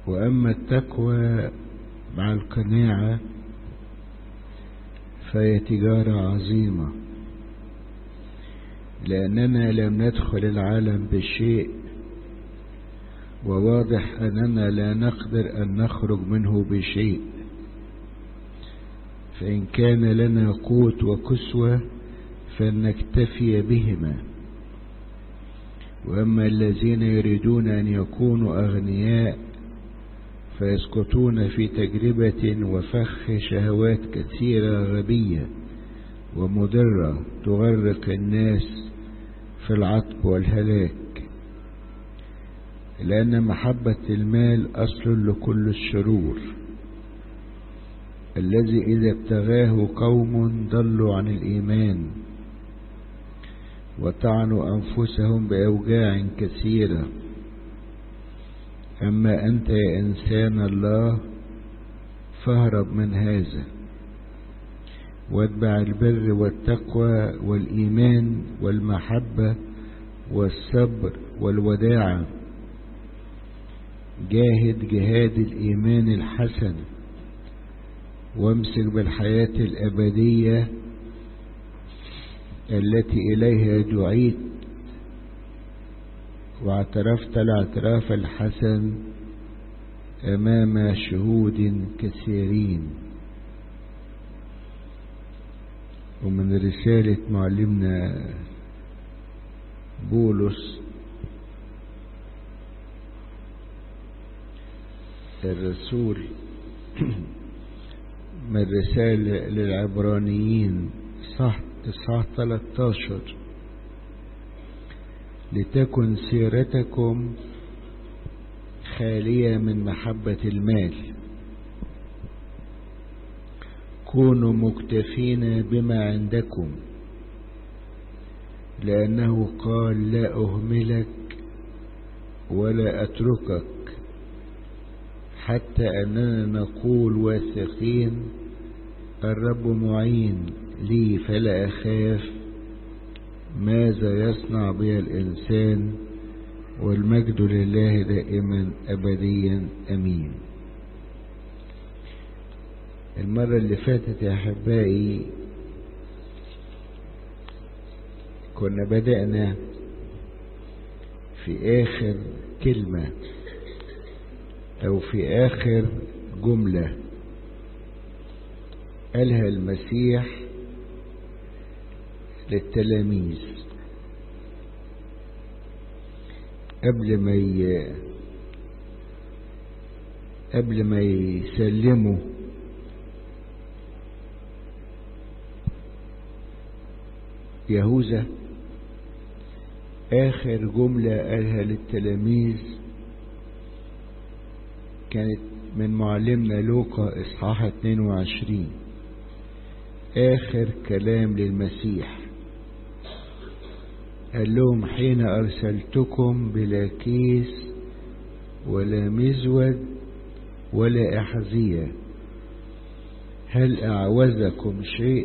وأما التقوى مع القناعة فهي تجارة عظيمة لأننا لم ندخل العالم بشيء وواضح أننا لا نقدر أن نخرج منه بشيء فإن كان لنا قوت وكسوة فلنكتفي بهما وأما الذين يريدون أن يكونوا أغنياء فيسقطون في تجربة وفخ شهوات كثيرة غبية ومضرة تغرق الناس في العطب والهلاك لأن محبة المال أصل لكل الشرور الذي إذا ابتغاه قوم ضلوا عن الإيمان وطعنوا أنفسهم بأوجاع كثيرة أما أنت يا إنسان الله فاهرب من هذا واتبع البر والتقوى والإيمان والمحبة والصبر والوداعة جاهد جهاد الإيمان الحسن وامسك بالحياة الأبدية التي إليها دعيت واعترفت الاعتراف الحسن أمام شهود كثيرين ومن رسالة معلمنا بولس الرسول من رسالة للعبرانيين صح إصحاح 13 لتكن سيرتكم خالية من محبة المال كونوا مكتفين بما عندكم لأنه قال لا أهملك ولا أتركك حتى أننا نقول واثقين الرب معين لي فلا أخاف ماذا يصنع بي الإنسان والمجد لله دائما أبديا أمين المرة اللي فاتت يا أحبائي كنا بدأنا في آخر كلمة أو في آخر جملة قالها المسيح للتلاميذ قبل ما ي... قبل ما يسلموا يهوذا آخر جملة قالها للتلاميذ كانت من معلمنا لوقا إصحاح 22 آخر كلام للمسيح قال لهم حين أرسلتكم بلا كيس ولا مزود ولا أحذية هل أعوزكم شيء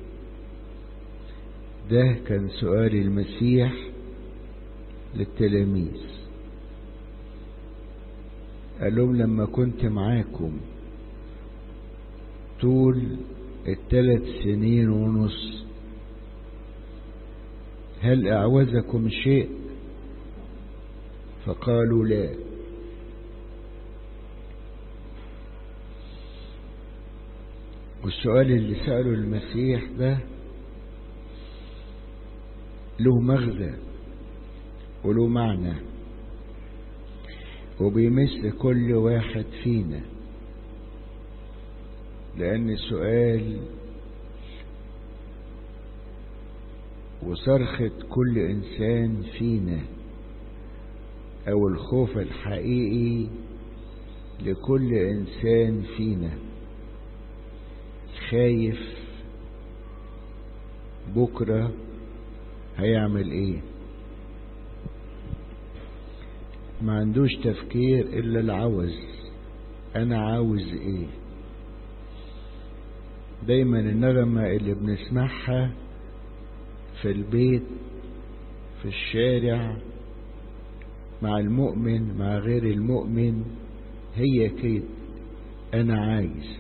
ده كان سؤال المسيح للتلاميذ قال لهم لما كنت معاكم طول الثلاث سنين ونص هل أعوزكم شيء فقالوا لا والسؤال اللي سأله المسيح ده له مغزى وله معنى وبيمس كل واحد فينا لأن السؤال وصرخة كل إنسان فينا أو الخوف الحقيقي لكل إنسان فينا خايف بكرة هيعمل ايه ما عندوش تفكير الا العوز انا عاوز ايه دايما النغمة اللي بنسمعها في البيت في الشارع مع المؤمن مع غير المؤمن هي كده انا عايز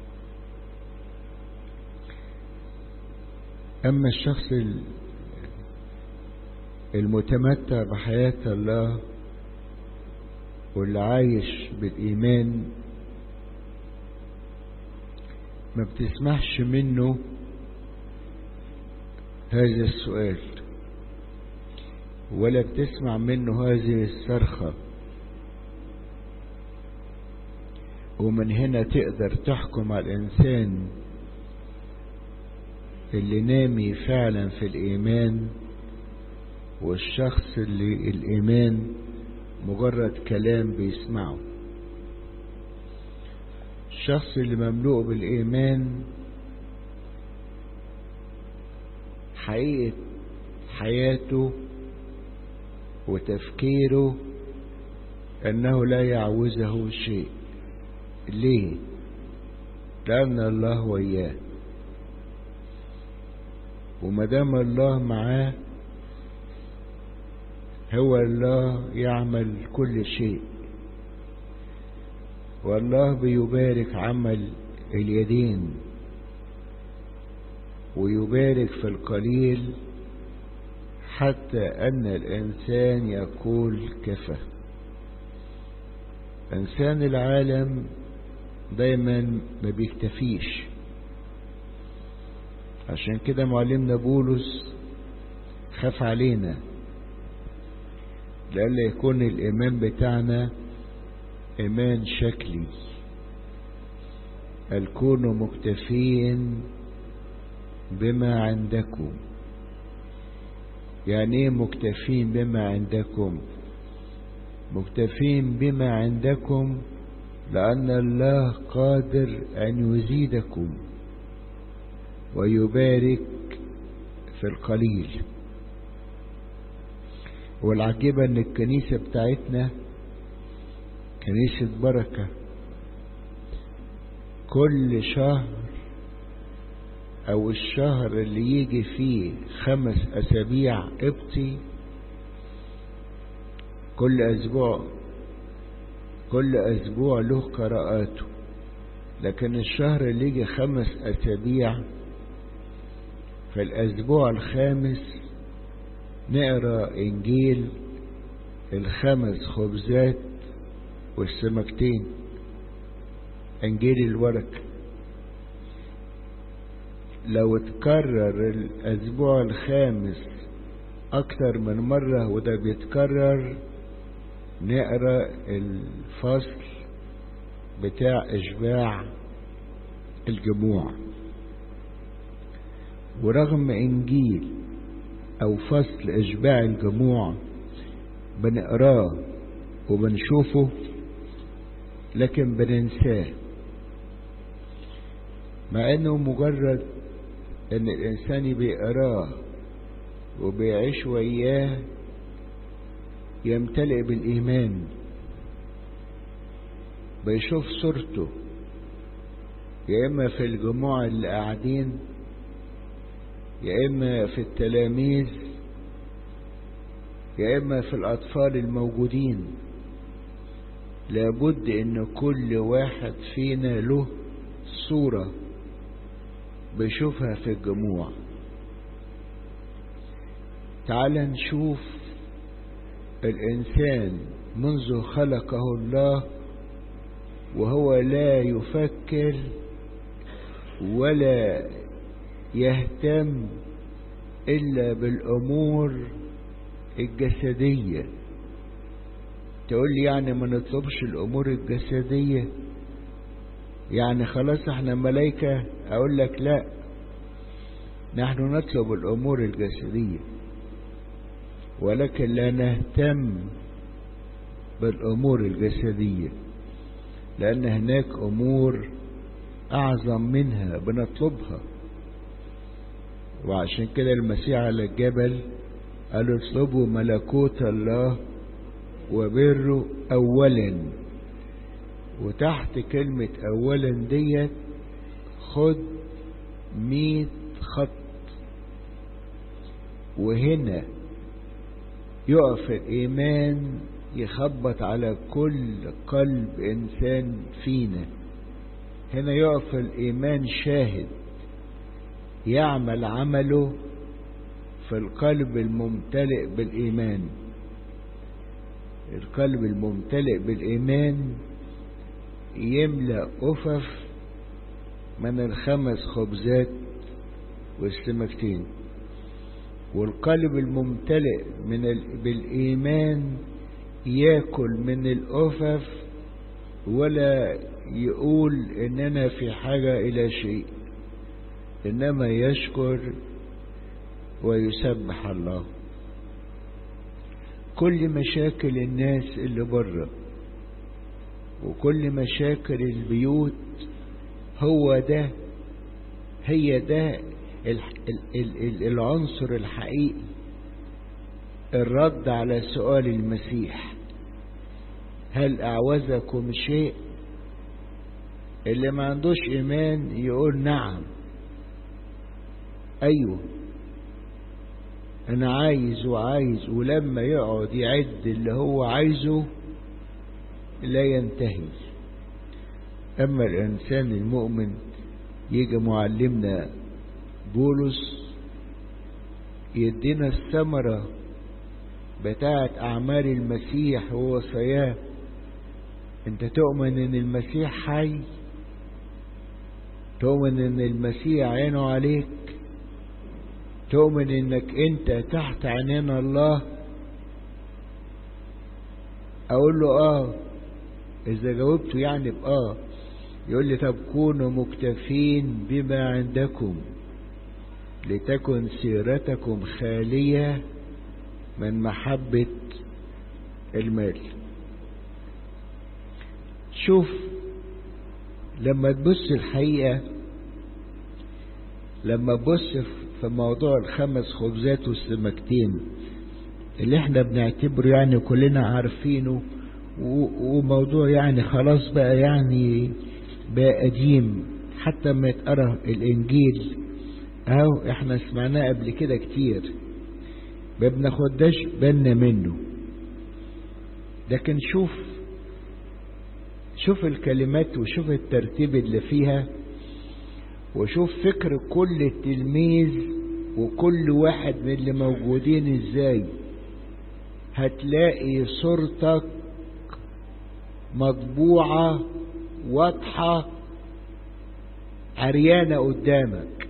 اما الشخص المتمتع بحياة الله واللي عايش بالايمان ما بتسمعش منه هذا السؤال ولا بتسمع منه هذه الصرخة ومن هنا تقدر تحكم على الإنسان اللي نامي فعلا في الإيمان والشخص اللي الإيمان مجرد كلام بيسمعه الشخص اللي مملوء بالإيمان حقيقة حياته وتفكيره أنه لا يعوزه شيء ليه لأن الله وياه ومدام الله معاه هو الله يعمل كل شيء والله بيبارك عمل اليدين ويبارك في القليل حتى أن الإنسان يقول كفى إنسان العالم دايما ما بيكتفيش عشان كده معلمنا بولس خاف علينا لألا يكون الإيمان بتاعنا إيمان شكلي الكونوا مكتفين بما عندكم يعني ايه مكتفين بما عندكم مكتفين بما عندكم لأن الله قادر أن يزيدكم ويبارك في القليل والعجيبة أن الكنيسة بتاعتنا كنيسة بركة كل شهر أو الشهر اللي يجي فيه خمس أسابيع قبطي كل أسبوع كل أسبوع له قراءاته لكن الشهر اللي يجي خمس أسابيع في الأسبوع الخامس نقرأ إنجيل الخمس خبزات والسمكتين إنجيل الورق لو تكرر الأسبوع الخامس أكتر من مرة وده بيتكرر نقرأ الفصل بتاع إشباع الجموع ورغم إنجيل أو فصل إشباع الجموع بنقراه وبنشوفه لكن بننساه مع انه مجرد ان الانسان بيقراه وبيعيش وياه يمتلئ بالايمان بيشوف صورته يا اما في الجموع اللي قاعدين يا اما في التلاميذ يا اما في الاطفال الموجودين لابد ان كل واحد فينا له صورة بيشوفها في الجموع تعال نشوف الإنسان منذ خلقه الله وهو لا يفكر ولا يهتم إلا بالأمور الجسدية تقول لي يعني ما نطلبش الأمور الجسدية يعني خلاص احنا ملايكة أقول لك لا نحن نطلب الأمور الجسدية ولكن لا نهتم بالأمور الجسدية لأن هناك أمور أعظم منها بنطلبها وعشان كده المسيح على الجبل قالوا اطلبوا ملكوت الله وبره أولا وتحت كلمة أولا ديت خد مية خط وهنا يقف الإيمان يخبط على كل قلب إنسان فينا هنا يقف الإيمان شاهد يعمل عمله في القلب الممتلئ بالإيمان القلب الممتلئ بالإيمان يملأ أفف من الخمس خبزات والسمكتين والقلب الممتلئ من ال... بالإيمان ياكل من الأفف ولا يقول إننا في حاجة إلى شيء إنما يشكر ويسبح الله كل مشاكل الناس اللي بره وكل مشاكل البيوت هو ده هي ده العنصر الحقيقي الرد على سؤال المسيح هل أعوزكم شيء اللي ما عندوش إيمان يقول نعم أيوه أنا عايز وعايز ولما يقعد يعد اللي هو عايزه لا ينتهي أما الإنسان المؤمن يجي معلمنا بولس يدينا الثمرة بتاعة أعمال المسيح ووصاياه أنت تؤمن إن المسيح حي تؤمن إن المسيح عينه عليك تؤمن إنك أنت تحت عينين الله أقول له آه إذا جاوبته يعني بآه يقول لي طب كونوا مكتفين بما عندكم لتكن سيرتكم خالية من محبة المال شوف لما تبص الحقيقة لما تبص في موضوع الخمس خبزات والسمكتين اللي احنا بنعتبره يعني كلنا عارفينه وموضوع يعني خلاص بقى يعني بقى قديم حتى ما يتقرا الانجيل اهو احنا سمعناه قبل كده كتير ما بناخدش بالنا منه لكن شوف شوف الكلمات وشوف الترتيب اللي فيها وشوف فكر كل تلميذ وكل واحد من اللي موجودين ازاي هتلاقي صورتك مطبوعة واضحة عريانة قدامك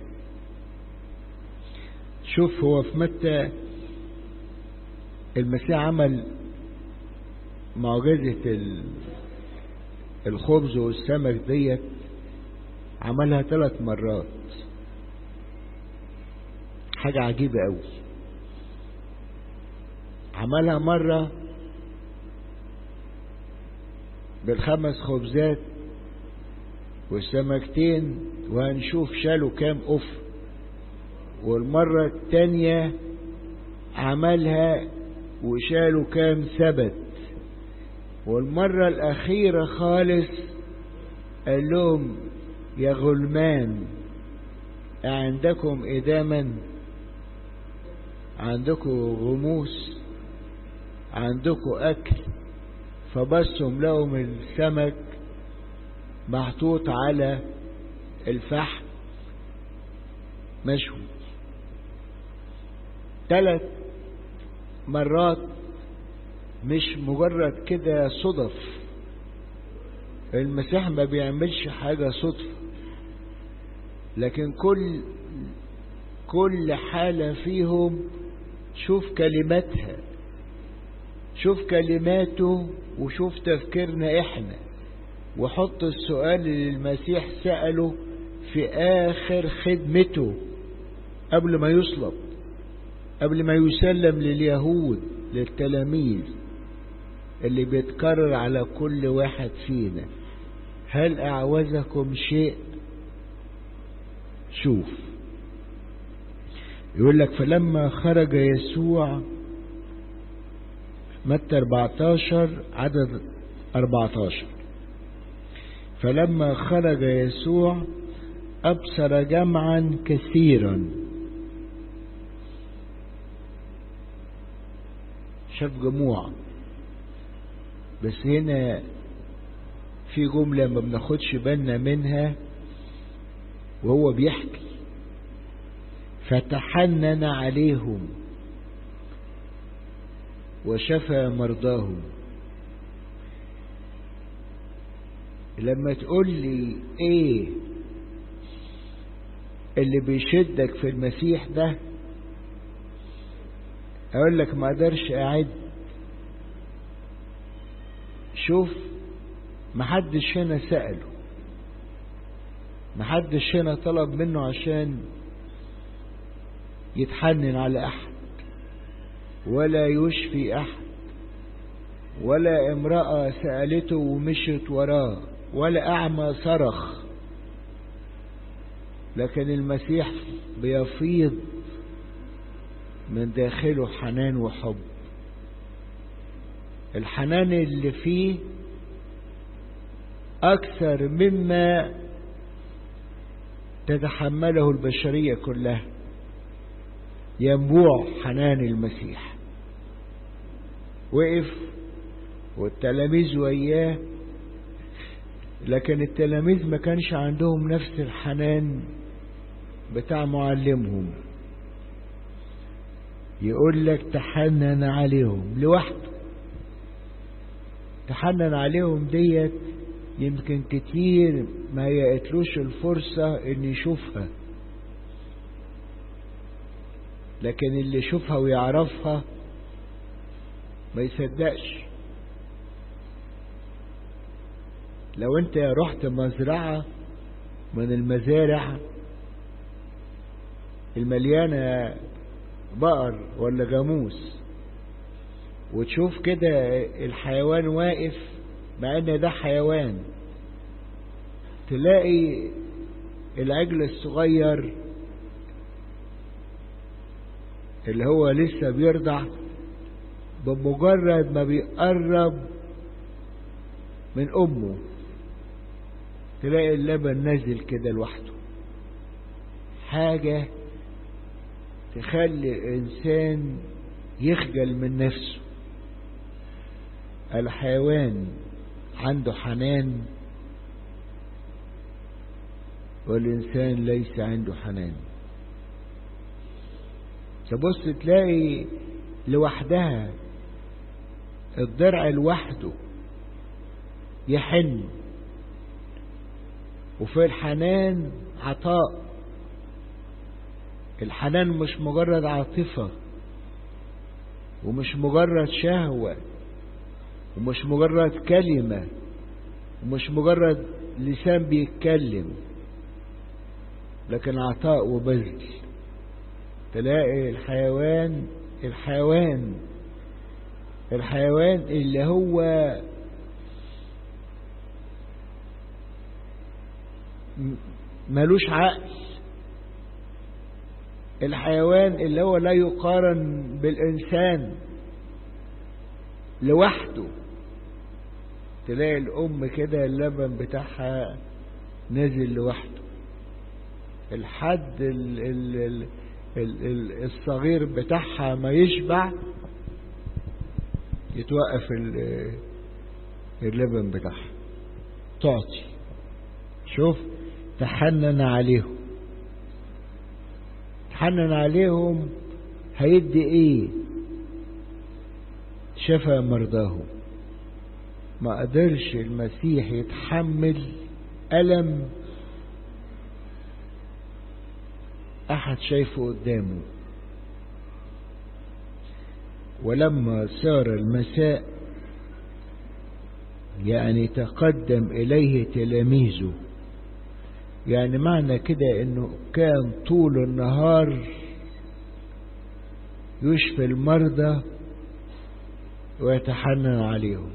شوف هو في متى المسيح عمل معجزة الخبز والسمك ديت عملها ثلاث مرات حاجة عجيبة قوي عملها مرة بالخمس خبزات والسمكتين وهنشوف شالوا كام أف والمرة التانية عملها وشالوا كام سبت والمرة الأخيرة خالص قال لهم يا غلمان عندكم إداما عندكم غموس عندكم أكل فبصهم لهم السمك محطوط على الفحم مشوي ثلاث مرات مش مجرد كده صدف المسيح ما بيعملش حاجة صدفة لكن كل كل حالة فيهم شوف كلماتها شوف كلماته وشوف تفكيرنا احنا وحط السؤال اللي المسيح سأله في آخر خدمته قبل ما يصلب قبل ما يسلم لليهود للتلاميذ اللي بيتكرر على كل واحد فينا هل أعوزكم شيء شوف يقول لك فلما خرج يسوع متى 14 عدد 14 فلما خرج يسوع أبصر جمعا كثيرا شاف جموع بس هنا في جملة ما بناخدش بالنا منها وهو بيحكي فتحنن عليهم وشفى مرضاهم لما تقول لي ايه اللي بيشدك في المسيح ده اقول لك ما اقدرش اعد شوف محدش هنا سأله محدش هنا طلب منه عشان يتحنن على احد ولا يشفي احد ولا امرأة سألته ومشت وراه ولا اعمى صرخ لكن المسيح بيفيض من داخله حنان وحب الحنان اللي فيه أكثر مما تتحمله البشرية كلها ينبوع حنان المسيح وقف والتلاميذ وياه لكن التلاميذ ما كانش عندهم نفس الحنان بتاع معلمهم يقول لك تحنن عليهم لوحده تحنن عليهم ديت يمكن كتير ما يقتلوش الفرصة ان يشوفها لكن اللي يشوفها ويعرفها ما يصدقش لو انت رحت مزرعة من المزارع المليانة بقر ولا جاموس وتشوف كده الحيوان واقف مع ان ده حيوان تلاقي العجل الصغير اللي هو لسه بيرضع بمجرد ما بيقرب من امه تلاقي اللبن نازل كده لوحده حاجة تخلي الإنسان يخجل من نفسه الحيوان عنده حنان والإنسان ليس عنده حنان تبص تلاقي لوحدها الضرع لوحده يحن وفي الحنان عطاء الحنان مش مجرد عاطفة ومش مجرد شهوة ومش مجرد كلمة ومش مجرد لسان بيتكلم لكن عطاء وبذل تلاقي الحيوان الحيوان الحيوان اللي هو ملوش عقل الحيوان اللي هو لا يقارن بالإنسان لوحده تلاقي الأم كده اللبن بتاعها نازل لوحده الحد ال ال ال ال ال الصغير بتاعها ما يشبع يتوقف اللبن بتاعها تعطي شوف تحنن عليهم تحنن عليهم هيدي ايه شفى مرضاهم ما قدرش المسيح يتحمل ألم أحد شايفه قدامه ولما سار المساء يعني تقدم إليه تلاميذه يعني معنى كده انه كان طول النهار يشفي المرضى ويتحنن عليهم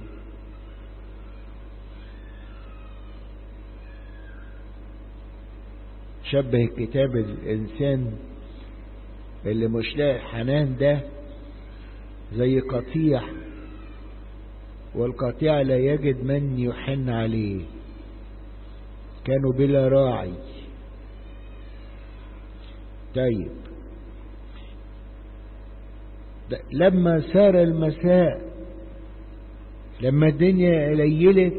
شبه الكتاب الإنسان اللي مش لاقي الحنان ده زي قطيع والقطيع لا يجد من يحن عليه كانوا بلا راعي طيب لما سار المساء لما الدنيا قليلت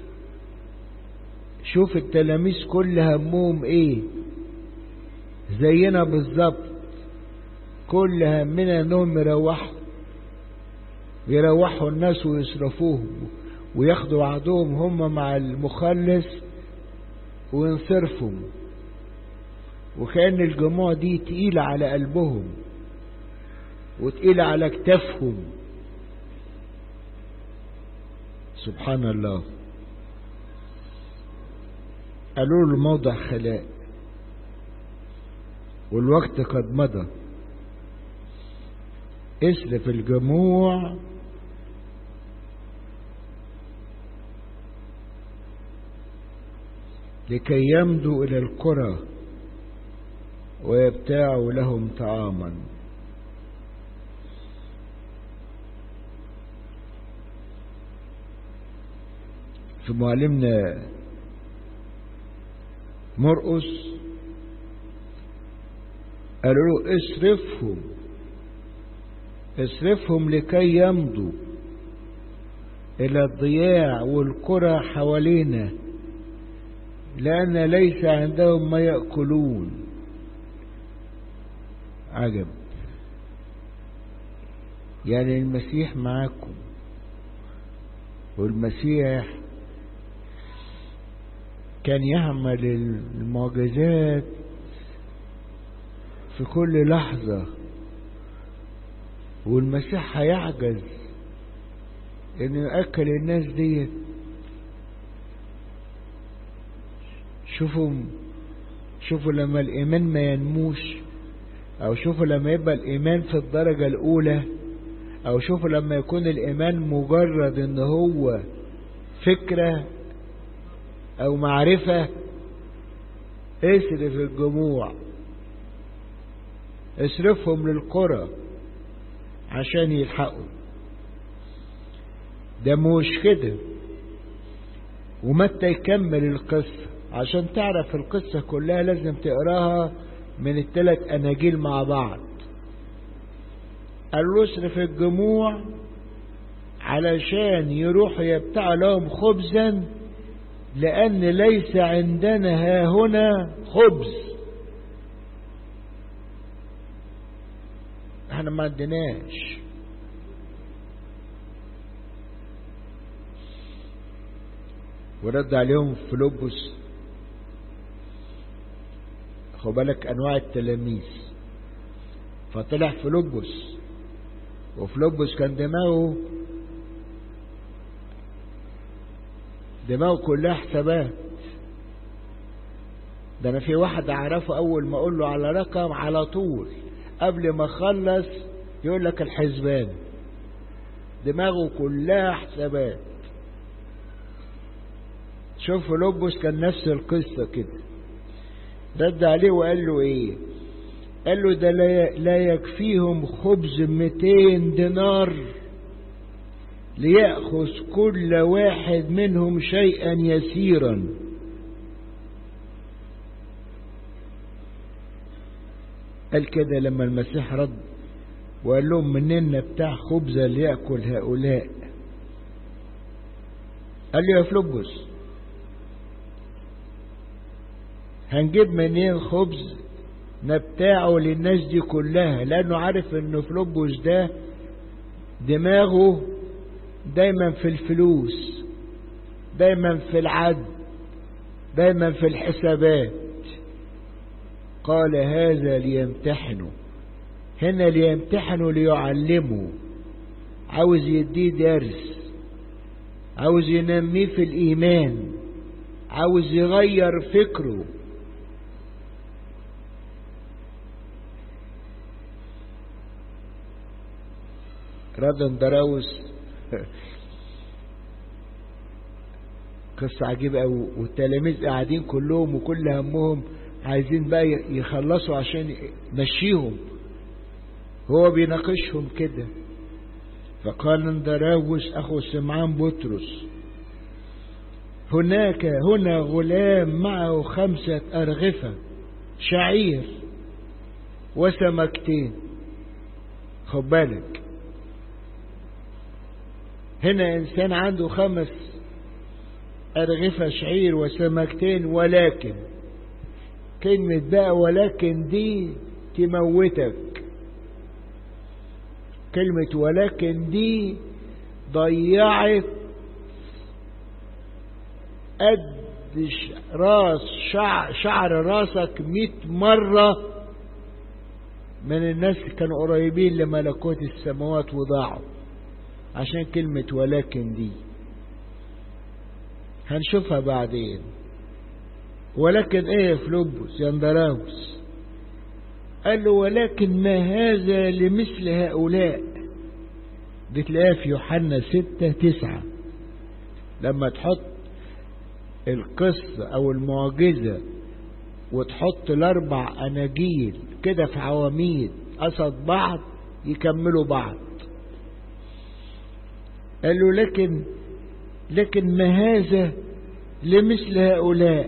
شوف التلاميذ كل همهم ايه زينا بالظبط كل همنا انهم يروحوا يروحوا الناس ويصرفوهم وياخدوا وعدهم هم مع المخلص وينصرفهم وكأن الجموع دي تقيلة على قلبهم وتقيلة على كتافهم سبحان الله قالوا له الموضع خلاء والوقت قد مضى اسلف الجموع لكي يمضوا إلى القرى ويبتاعوا لهم طعاما في معلمنا مرقس قالوا له اصرفهم اصرفهم لكي يمضوا إلى الضياع والقرى حوالينا لأن ليس عندهم ما يأكلون عجب يعني المسيح معاكم والمسيح كان يعمل المعجزات في كل لحظة والمسيح هيعجز انه يأكل الناس ديت شوفوا شوفوا لما الإيمان ما ينموش أو شوفوا لما يبقى الإيمان في الدرجة الأولى أو شوفوا لما يكون الإيمان مجرد إن هو فكرة أو معرفة اصرف الجموع اصرفهم للقرى عشان يلحقوا ده مش كده ومتى يكمل القصة عشان تعرف القصة كلها لازم تقراها من الثلاث أناجيل مع بعض قال له اصرف الجموع علشان يروحوا يبتاعوا لهم خبزا لأن ليس عندنا ها هنا خبز احنا ما عندناش ورد عليهم فلوبس خد بالك انواع التلاميذ فطلع فلوبس وفلوبس كان دماغه دماغه كلها حسابات ده انا في واحد اعرفه اول ما اقول له على رقم على طول قبل ما اخلص يقول لك الحسبان دماغه كلها حسابات شوف فلوبس كان نفس القصة كده رد عليه وقال له ايه قال له ده لا يكفيهم خبز 200 دينار ليأخذ كل واحد منهم شيئا يسيرا قال كده لما المسيح رد وقال لهم مننا بتاع خبزة ليأكل هؤلاء قال له يا فلوبس هنجيب منين خبز نبتاعه للناس دي كلها لانه عارف ان فلوبوس ده دماغه دايما في الفلوس دايما في العد دايما في الحسابات قال هذا ليمتحنوا هنا ليمتحنوا ليعلموا عاوز يديه درس عاوز ينميه في الإيمان عاوز يغير فكره رادن دراوس قصة عجيبة أوي والتلاميذ قاعدين كلهم وكل همهم عايزين بقى يخلصوا عشان يمشيهم هو بيناقشهم كده فقال اندراوس أخو سمعان بطرس هناك هنا غلام معه خمسة أرغفة شعير وسمكتين خد بالك هنا إنسان عنده خمس أرغفة شعير وسمكتين ولكن كلمة بقى ولكن دي تموتك كلمة ولكن دي ضيعت قد راس شعر, شعر راسك مئة مرة من الناس اللي كانوا قريبين لملكوت السماوات وضاعوا عشان كلمة ولكن دي هنشوفها بعدين ولكن ايه فلوبوس يندراوس قال له ولكن ما هذا لمثل هؤلاء بتلاقيها في يوحنا ستة تسعة لما تحط القصة او المعجزة وتحط الاربع اناجيل كده في عواميد قصد بعض يكملوا بعض قال له لكن لكن ما هذا لمثل هؤلاء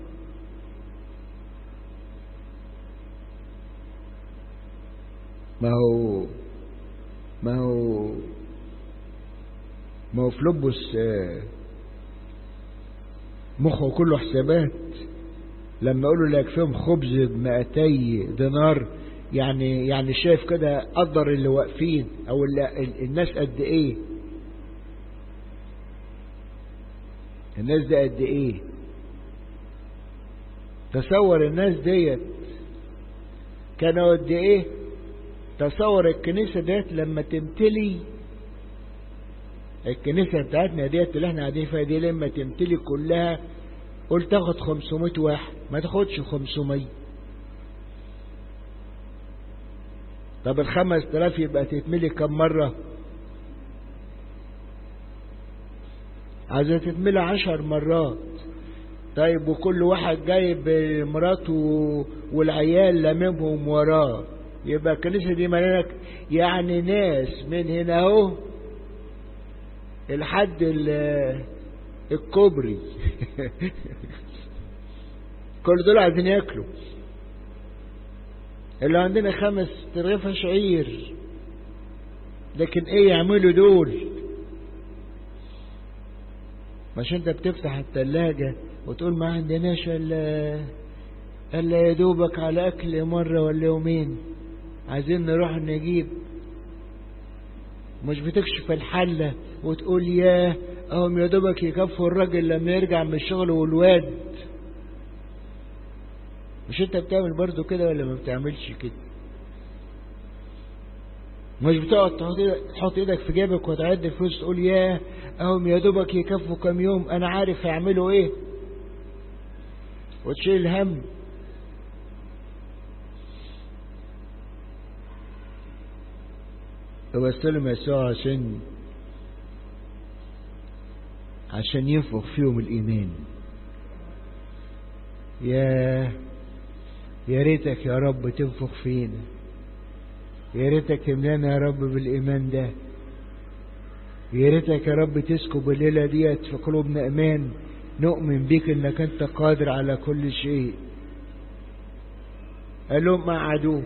ما هو ما هو ما هو فلوبوس مخه كله حسابات لما يقولوا لا يكفيهم خبز بمئتي دينار يعني يعني شايف كده قدر اللي واقفين او اللي الناس قد ايه الناس دي قد ايه تصور الناس ديت كانوا قد ايه تصور الكنيسة ديت لما تمتلي الكنيسة بتاعتنا ديت اللي احنا قاعدين فيها دي لما تمتلي كلها قلت تاخد 500 واحد ما تاخدش 500 طب الخمس تلاف يبقى تتملي كم مرة عايزة تتملي عشر مرات طيب وكل واحد جايب مراته والعيال لاممهم وراه يبقى الكنيسة دي مليانة يعني ناس من هنا اهو لحد الكوبري كل دول عايزين ياكلوا اللي عندنا خمس ترغيفة شعير لكن ايه يعملوا دول مش انت بتفتح التلاجة وتقول ما عندناش الا الا يا دوبك على اكل مرة ولا يومين عايزين نروح نجيب مش بتكشف الحلة وتقول ياه اهم يا دوبك يكفوا الراجل لما يرجع من الشغل والواد مش انت بتعمل برضو كده ولا ما بتعملش كده مش بتقعد تحط ايدك في جيبك وتعد الفلوس تقول ياه اهم يا دوبك يكفوا كام يوم انا عارف هيعملوا ايه وتشيل الهم وبستلم يسوع عشان عشان ينفخ فيهم الإيمان يا يا ريتك يا رب تنفخ فينا يا ريتك تملانا يا رب بالإيمان ده يا ريتك يا رب تسكب الليلة ديت في قلوبنا إيمان نؤمن بيك إنك أنت قادر على كل شيء قال لهم قعدوه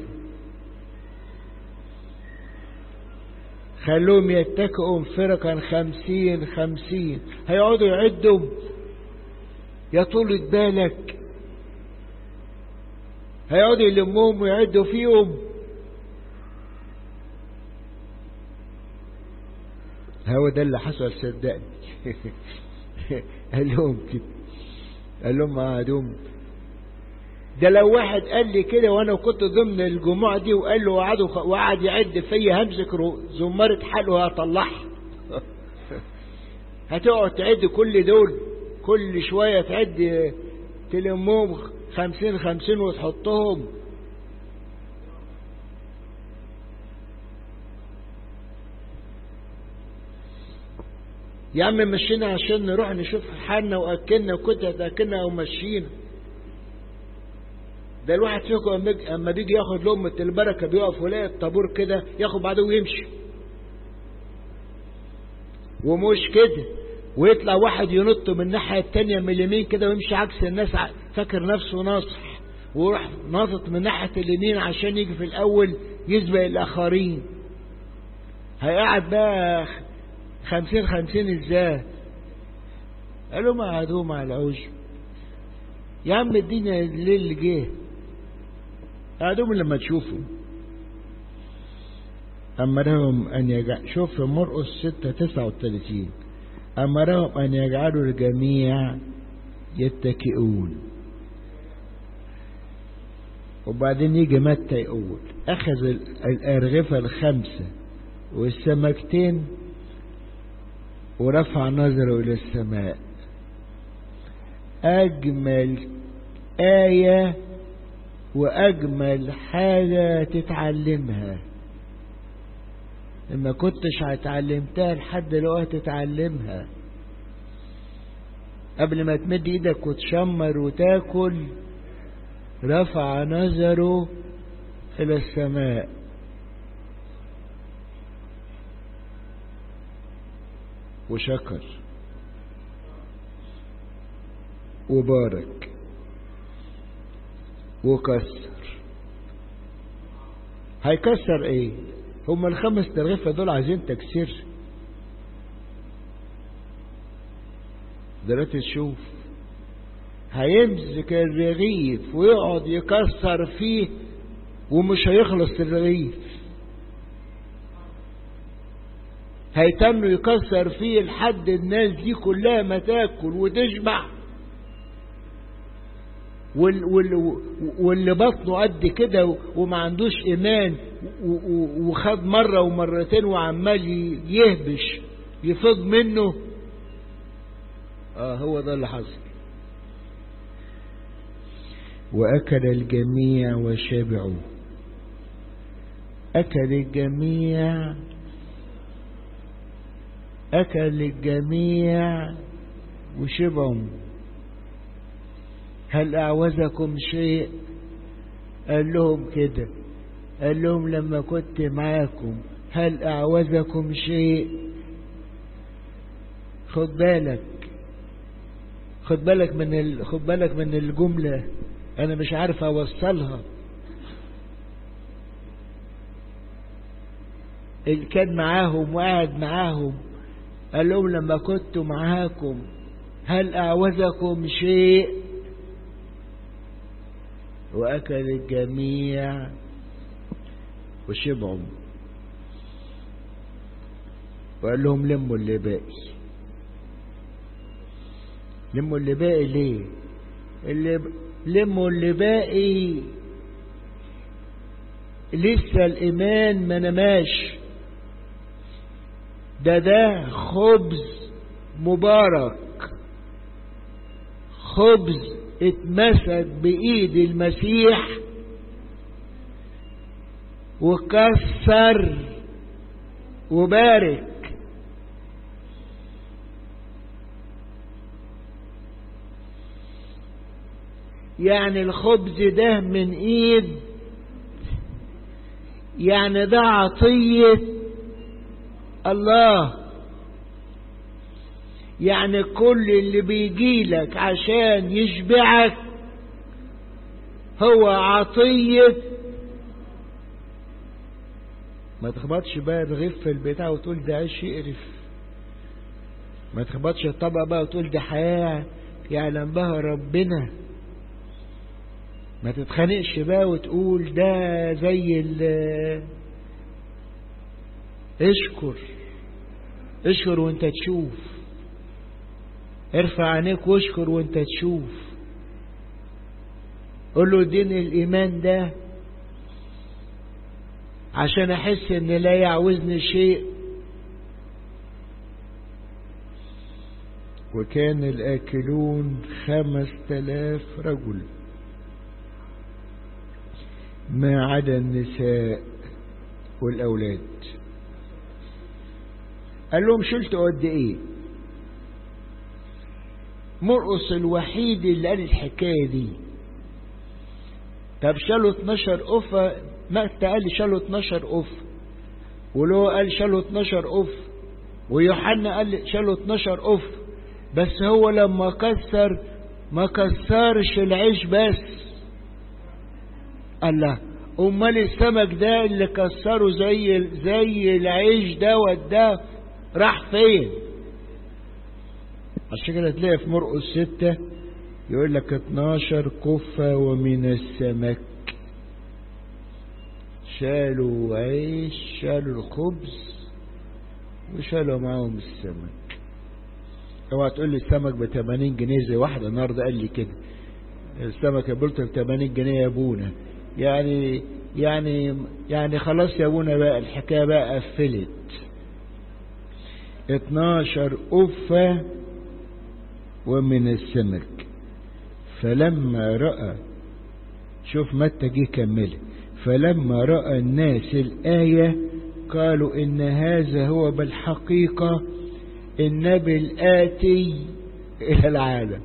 خلوهم يتكئوا فرقا خمسين خمسين هيقعدوا يعدوا يا طولة بالك هيقعدوا يلموهم ويعدوا فيهم هو ده اللي حصل صدقني قال لهم كده قال لهم قعدوهم ده لو واحد قال لي كده وانا كنت ضمن الجموع دي وقال له وقعدوا وقعد يعد فيا همسك زمارة حلوة هطلعها هتقعد تعد كل دول كل شوية تعد تلمهم خمسين خمسين وتحطهم يا عم مشينا عشان نروح نشوف حالنا واكلنا وكنت هتاكلنا ومشينا ده الواحد فيكم اما بيجي ياخد لقمة البركة بيقف ولاقي الطابور كده ياخد بعده ويمشي ومش كده ويطلع واحد ينط من الناحية التانية من اليمين كده ويمشي عكس الناس فاكر نفسه ناصح ويروح ناطط من ناحية اليمين عشان يجي في الأول يسبق الآخرين هيقعد بقى خمسين خمسين ازاي قالوا ما عادوا مع العشب يا عم الدنيا الليل جه قعدوا لما تشوفوا أمرهم أن يجعل شوف في مرقس ستة تسعة وثلاثين أمرهم أن يجعلوا الجميع يتكئون وبعدين يجي متى يقول أخذ الأرغفة الخمسة والسمكتين ورفع نظره إلى السماء أجمل آية وأجمل حاجة تتعلمها لما كنتش اتعلمتها لحد دلوقتي تتعلمها قبل ما تمد ايدك وتشمر وتاكل رفع نظره الى السماء وشكر وبارك وكسر هيكسر ايه هما الخمس ترغيفة دول عايزين تكسير دلوقتي تشوف هيمسك الرغيف ويقعد يكسر فيه ومش هيخلص الرغيف هيتم يكسر فيه لحد الناس دي كلها ما تاكل وتشبع وال وال واللي بطنه قد كده وما عندوش ايمان وخد مرة ومرتين وعمال يهبش يفض منه اه هو ده اللي حصل واكل الجميع وشبعوا اكل الجميع اكل الجميع وشبعوا هل أعوزكم شيء قال لهم كده قال لهم لما كنت معاكم هل أعوزكم شيء خد بالك خد بالك من ال... خد بالك من الجملة أنا مش عارف أوصلها اللي كان معاهم وقعد معاهم قال لهم لما كنت معاكم هل أعوزكم شيء وأكل الجميع وشبعوا وقال لهم لموا اللي باقي لموا اللي باقي ليه اللي ب... لموا اللي باقي لسه الإيمان ما نماش ده ده خبز مبارك خبز اتمسك بإيد المسيح وكسر وبارك يعني الخبز ده من ايد يعني ده عطية الله يعني كل اللي بيجيلك عشان يشبعك هو عطية ما تخبطش بقى الرغيف في البتاع وتقول ده عيش يقرف ما تخبطش الطبق بقى وتقول ده حياة يعلم بها ربنا ما تتخانقش بقى وتقول ده زي ال اشكر اشكر وانت تشوف ارفع عينيك واشكر وانت تشوف قول له دين الايمان ده عشان احس ان لا يعوزني شيء وكان الاكلون خمس تلاف رجل ما عدا النساء والاولاد قال لهم شلتوا قد ايه مرقص الوحيد اللي قال الحكايه دي طب شالوا 12 قفة متى قال شالوا 12 قفة ولو قال شالوا 12 قفة ويوحنا قال شالوا 12 قفة بس هو لما كسر ما كسرش العيش بس الله امال السمك ده اللي كسره زي زي العيش ده وده راح فين عشان كده تلاقي في مرقس ستة يقول لك 12 كفة ومن السمك شالوا عيش شالوا الخبز وشالوا معاهم السمك اوعى تقول لي السمك ب 80 جنيه زي واحد النهارده قال لي كده السمك قبلته ب 80 جنيه يا ابونا يعني يعني يعني خلاص يا ابونا بقى الحكايه بقى قفلت 12 أفة ومن السمك فلما رأى شوف متى جه كمل فلما رأى الناس الآية قالوا إن هذا هو بالحقيقة النبي الآتي إلى العالم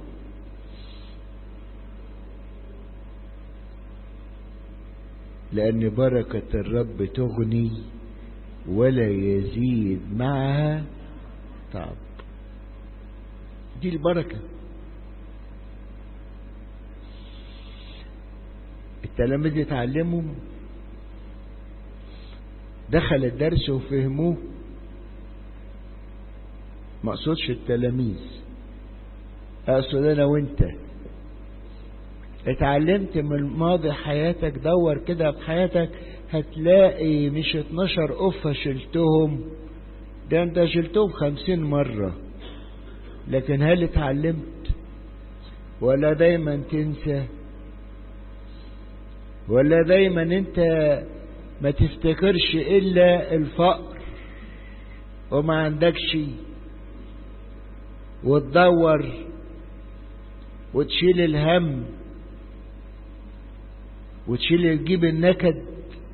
لأن بركة الرب تغني ولا يزيد معها تعب دي البركة التلاميذ اتعلموا دخل الدرس وفهموه ما اقصدش التلاميذ اقصد انا وانت اتعلمت من ماضي حياتك دور كده في حياتك هتلاقي مش 12 قفة شلتهم ده انت شلتهم خمسين مرة لكن هل اتعلمت ولا دايما تنسى ولا دايما انت ما تفتكرش الا الفقر وما عندكش وتدور وتشيل الهم وتشيل تجيب النكد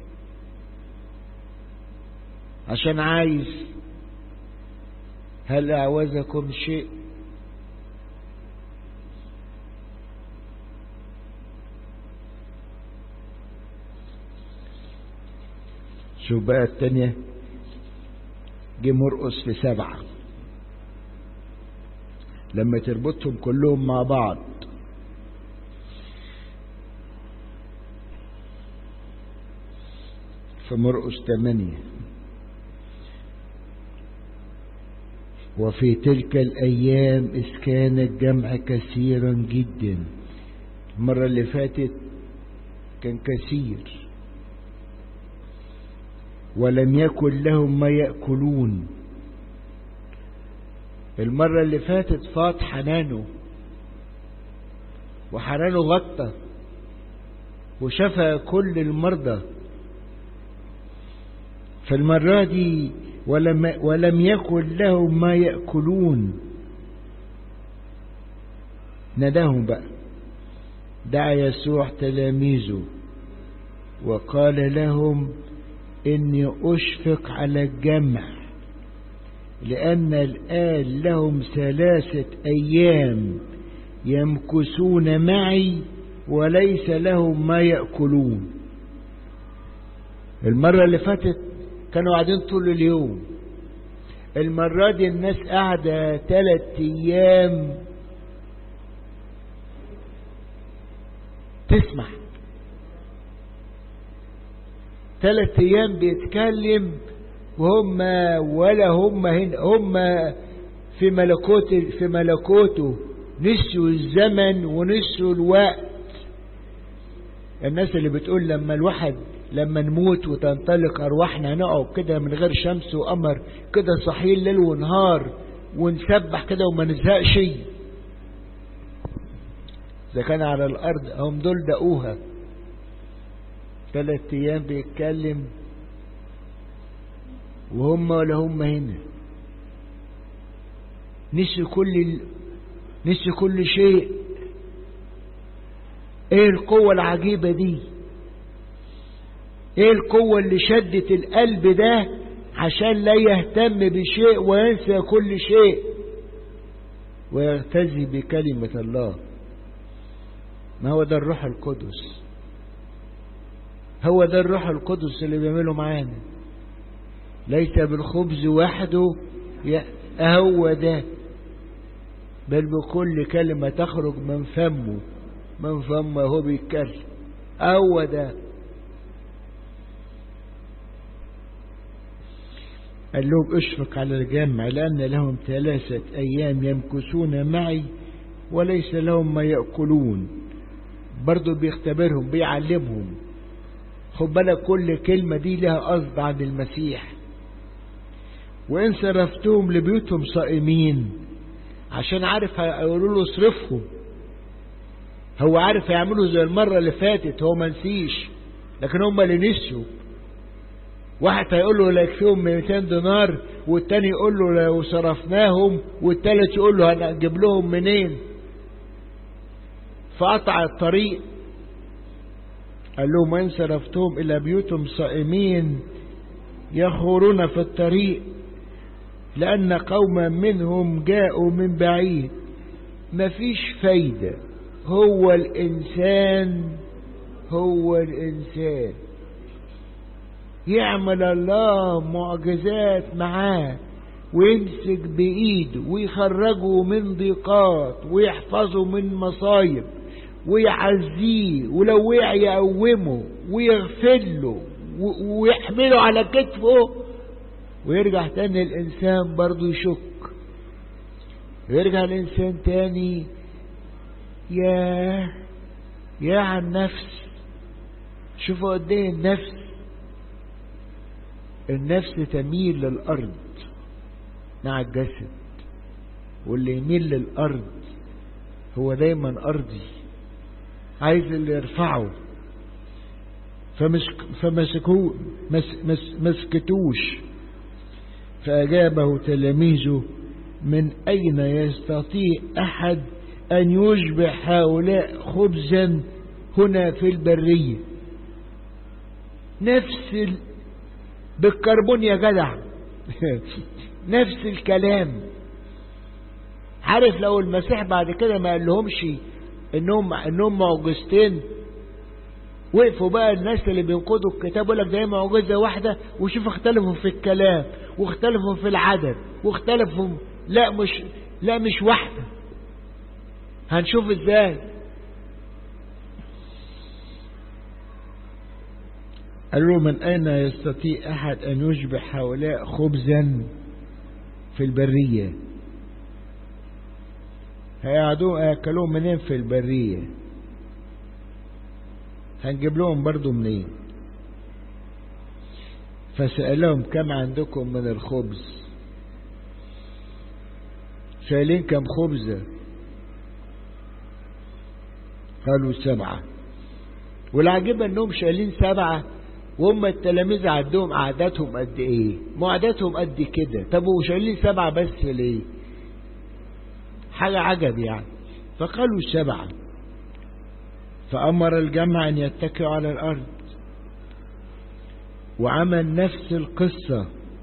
عشان عايز هل أعوزكم شيء شوف بقى التانية جه مرقص في سبعة لما تربطهم كلهم مع بعض في مرقص ثمانية وفي تلك الأيام إذ كان الجمع كثيرا جدا المرة اللي فاتت كان كثير ولم يكن لهم ما يأكلون المرة اللي فاتت فات حنانه وحنانه غطى وشفى كل المرضى فالمرة دي ولم, ولم يكن لهم ما يأكلون نداهم بقى دعا يسوع تلاميذه وقال لهم إني أشفق على الجمع لأن الآن لهم ثلاثة أيام يمكثون معي وليس لهم ما يأكلون المرة اللي فاتت كانوا قاعدين طول اليوم المرة دي الناس قاعدة ثلاث أيام تسمع ثلاث أيام بيتكلم وهم ولا هم هنا هم في ملكوت في ملكوته نسوا الزمن ونسوا الوقت الناس اللي بتقول لما الواحد لما نموت وتنطلق أرواحنا نقعد كده من غير شمس وقمر كده صحيين ليل ونهار ونسبح كده وما نزهقش إذا كان على الأرض هم دول دقوها ثلاث أيام بيتكلم وهم ولا هم هنا نسي كل ال... نسي كل شيء ايه القوة العجيبة دي ايه القوة اللي شدت القلب ده عشان لا يهتم بشيء وينسى كل شيء ويغتزي بكلمة الله ما هو ده الروح القدس هو ده الروح القدس اللي بيعمله معانا ليس بالخبز وحده هو ده بل بكل كلمة تخرج من فمه من فمه هو بيتكلم هو ده قال لهم اشفق على الجمع لأن لهم ثلاثة أيام يمكثون معي وليس لهم ما يأكلون برضو بيختبرهم بيعلمهم خد بالك كل كلمة دي لها قصد عن المسيح وإن صرفتهم لبيوتهم صائمين عشان عارف هيقولوا له اصرفهم هو عارف هيعملوا زي المرة اللي فاتت هو ما نسيش لكن هم اللي نسيوا واحد هيقول له لا يكفيهم 200 دينار والتاني يقول له لو صرفناهم والتالت يقول له هنجيب لهم منين فقطع الطريق قال لهم وإن صرفتهم إلى بيوتهم صائمين يخورون في الطريق لأن قوما منهم جاءوا من بعيد مفيش فايدة هو الإنسان هو الإنسان يعمل الله معجزات معاه ويمسك بإيده ويخرجه من ضيقات ويحفظه من مصايب ويعزيه ولو وقع يقومه ويغفر له ويحمله على كتفه ويرجع تاني الإنسان برضه يشك ويرجع الإنسان تاني يا يا عن النفس شوفوا قد ايه النفس النفس تميل للأرض مع الجسد واللي يميل للأرض هو دايما أرضي عايز اللي يرفعه فمسك فمسكوه مس مس مسكتوش فأجابه تلاميذه من أين يستطيع أحد أن يشبع هؤلاء خبزا هنا في البرية نفس ال... بالكربون يا جدع نفس الكلام عارف لو المسيح بعد كده ما قال لهمش انهم انهم معجزتين وقفوا بقى الناس اللي بينقضوا الكتاب يقول لك ده معجزه واحده وشوف اختلفوا في الكلام واختلفوا في العدد واختلفوا لا مش لا مش واحده هنشوف ازاي قال له من أين يستطيع أحد أن يشبع هؤلاء خبزا في البرية هيقعدوا ياكلوهم منين في البرية هنجيب لهم برضو منين فسألهم كم عندكم من الخبز شايلين كم خبزة قالوا سبعة والعجيب انهم شايلين سبعة وهم التلاميذ عندهم عاداتهم قد ايه معداتهم قد كده طب وشايلين سبعة بس ليه حاجة عجب يعني فقالوا سبعة فأمر الجمع أن يتكئوا على الأرض وعمل نفس القصة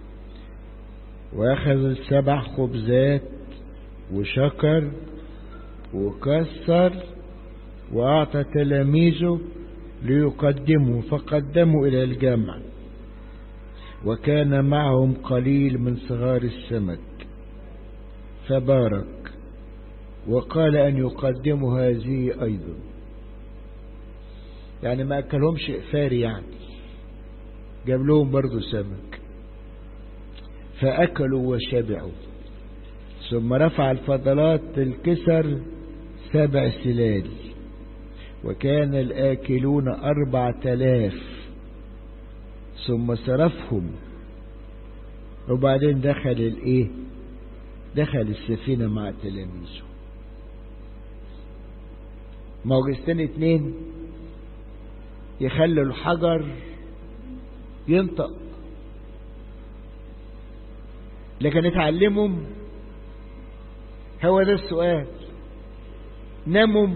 وأخذ السبع خبزات وشكر وكسر وأعطى تلاميذه ليقدموا فقدموا إلى الجمع وكان معهم قليل من صغار السمك فبارك وقال أن يقدموا هذه أيضا يعني ما أكلهمش إفاري يعني جاب لهم برضو سمك فأكلوا وشبعوا ثم رفع الفضلات الكسر سبع سلال وكان الآكلون أربعة آلاف ثم صرفهم وبعدين دخل الإيه دخل السفينة مع تلاميذه موجستين اتنين يخلوا الحجر ينطق لكن اتعلمهم هو ده السؤال ناموا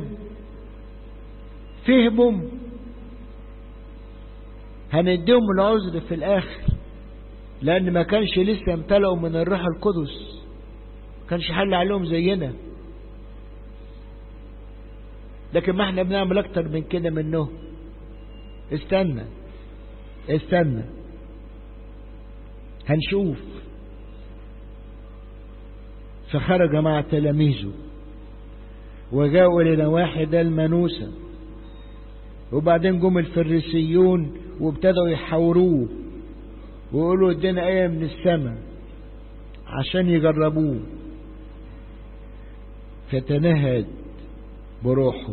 فهموا هنديهم العذر في الاخر لان ما كانش لسه امتلأوا من الروح القدس ما كانش حل عليهم زينا لكن ما احنا بنعمل اكتر من كده منه استنى استنى هنشوف فخرج مع تلاميذه وجاءوا إلى واحد المنوسة وبعدين جم الفريسيون وابتدوا يحاوروه ويقولوا ادينا آية من السماء عشان يجربوه فتنهد بروحه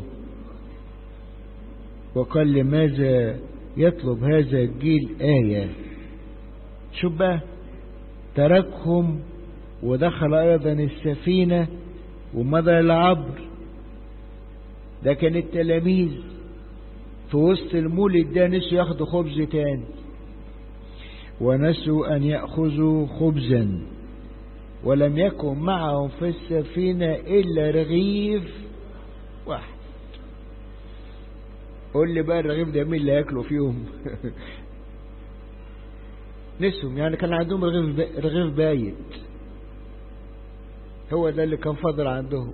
وقال لماذا يطلب هذا الجيل آية شوف بقى تركهم ودخل أيضا السفينة ومضى العبر ده كان التلاميذ في وسط المولد ده نسوا ياخدوا خبز تاني ونسوا أن يأخذوا خبزا ولم يكن معهم في السفينة إلا رغيف واحد قول لي بقى الرغيف ده مين اللي هياكلوا فيهم نسهم يعني كان عندهم رغيف با... رغيف بايت هو ده اللي كان فاضل عندهم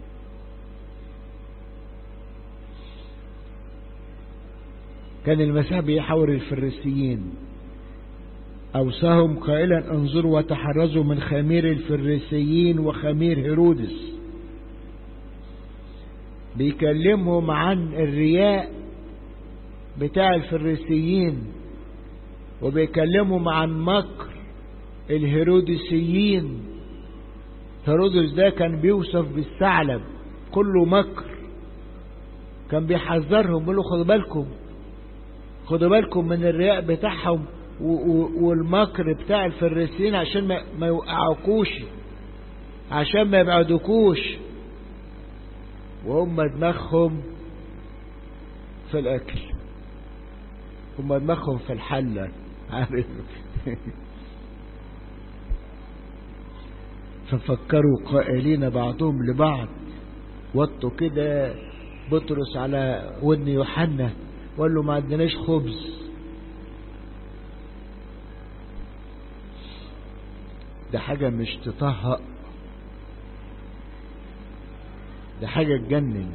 كان المسيح بيحاور الفريسيين أوصاهم قائلا انظروا وتحرزوا من خمير الفريسيين وخمير هيرودس بيكلمهم عن الرياء بتاع الفريسيين وبيكلمهم عن مكر الهيرودسيين هيرودس ده كان بيوصف بالثعلب كله مكر كان بيحذرهم بيقول له خدوا بالكم خدوا بالكم من الرياء بتاعهم والمكر بتاع الفريسيين عشان ما, ما يوقعوكوش عشان ما يبعدوكوش وهم دماغهم في الاكل هم دماغهم في الحله عارف ففكروا قائلين بعضهم لبعض وطوا كده بطرس على ودن يوحنا وقال له ما عندناش خبز ده حاجة مش تطهق ده حاجة تجنن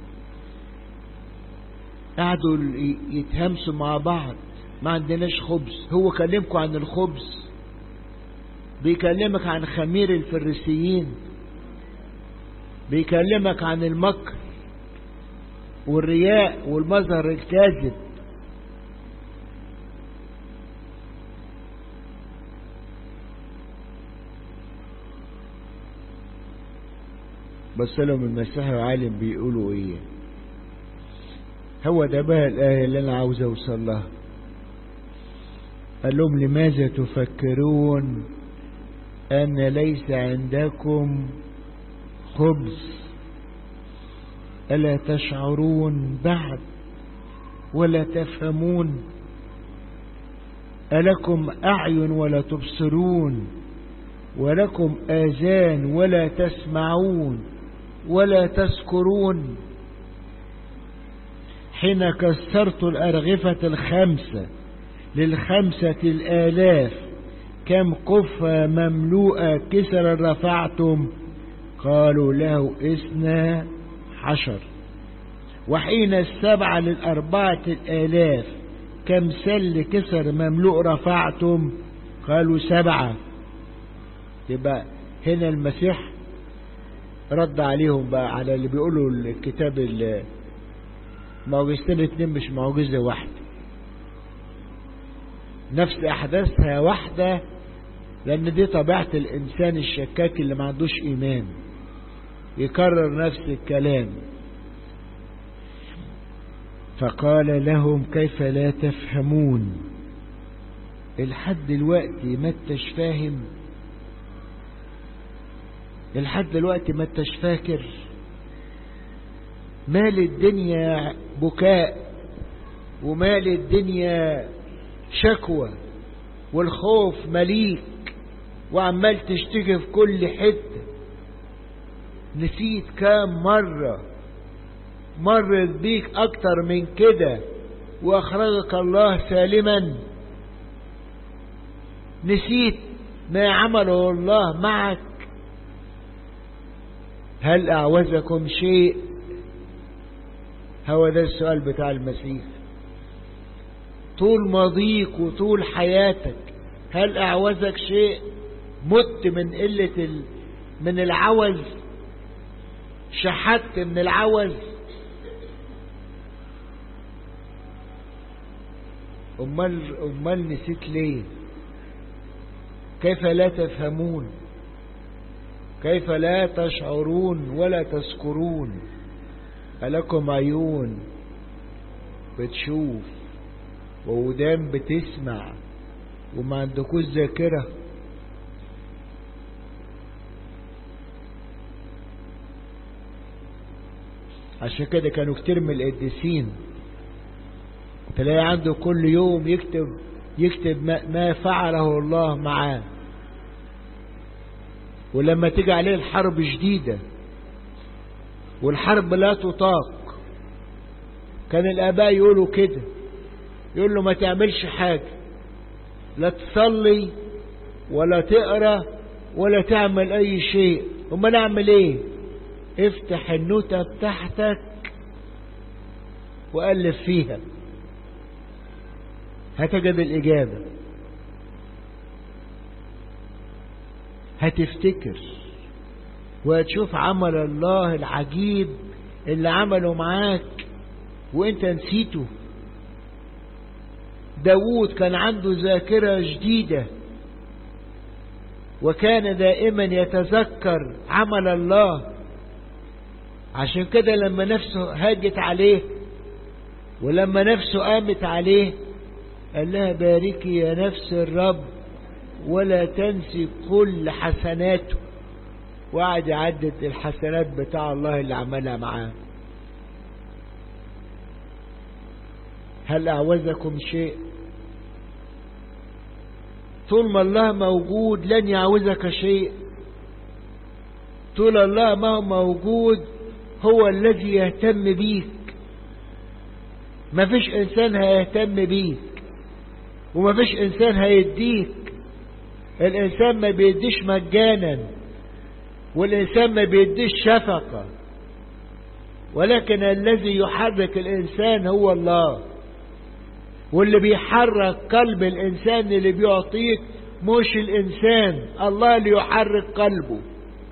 قعدوا يتهمسوا مع بعض ما عندناش خبز هو كلمكم عن الخبز بيكلمك عن خمير الفريسيين بيكلمك عن المكر والرياء والمظهر الكاذب بس لهم المسيح العالم بيقولوا ايه هو ده بقى الآية اللي أنا عاوز أوصل لها قال لهم لماذا تفكرون أن ليس عندكم خبز ألا تشعرون بعد ولا تفهمون ألكم أعين ولا تبصرون ولكم آذان ولا تسمعون ولا تذكرون حين كسرت الأرغفة الخمسة للخمسة الآلاف كم قفة مملوءة كسرا رفعتم قالوا له اثنى عشر وحين السبعة للأربعة الآلاف كم سل كسر مملوء رفعتم قالوا سبعة يبقى هنا المسيح رد عليهم بقى على اللي بيقولوا الكتاب معجزتين اتنين مش معجزة واحدة نفس أحداثها واحدة لأن دي طبيعة الإنسان الشكاك اللي ما عندوش إيمان يكرر نفس الكلام فقال لهم كيف لا تفهمون الحد دلوقتي ما انتش فاهم الحد دلوقتي ما انتش فاكر مال الدنيا بكاء ومال الدنيا شكوى والخوف مليك وعمال تشتكي في كل حتة نسيت كام مرة مرت بيك اكتر من كده واخرجك الله سالما نسيت ما عمله الله معك هل اعوزكم شيء هو ده السؤال بتاع المسيح طول ماضيك وطول حياتك هل اعوزك شيء مت من قلة ال... من العوز شحت من العوز امال امال نسيت ليه كيف لا تفهمون كيف لا تشعرون ولا تذكرون ألكم عيون بتشوف وودان بتسمع وما عندكوش ذاكرة عشان كده كانوا كتير من القديسين تلاقي عنده كل يوم يكتب يكتب ما, ما فعله الله معاه ولما تيجي عليه الحرب شديدة والحرب لا تطاق كان الآباء يقولوا كده يقول له ما تعملش حاجة لا تصلي ولا تقرأ ولا تعمل أي شيء وما نعمل ايه افتح النوتة بتاعتك وألف فيها هتجد الإجابة هتفتكر وهتشوف عمل الله العجيب اللي عمله معاك وانت نسيته داود كان عنده ذاكرة جديدة وكان دائما يتذكر عمل الله عشان كده لما نفسه هاجت عليه ولما نفسه قامت عليه قال لها باركي يا نفس الرب ولا تنسي كل حسناته وقعد يعدد الحسنات بتاع الله اللي عملها معاه هل أعوزكم شيء طول ما الله موجود لن يعوزك شيء طول الله ما هو موجود هو الذي يهتم بيك ما فيش إنسان هيهتم بيك وما فيش إنسان هيديك الإنسان ما بيديش مجانا والإنسان ما بيديش شفقة ولكن الذي يحرك الإنسان هو الله واللي بيحرك قلب الإنسان اللي بيعطيك مش الإنسان الله اللي يحرك قلبه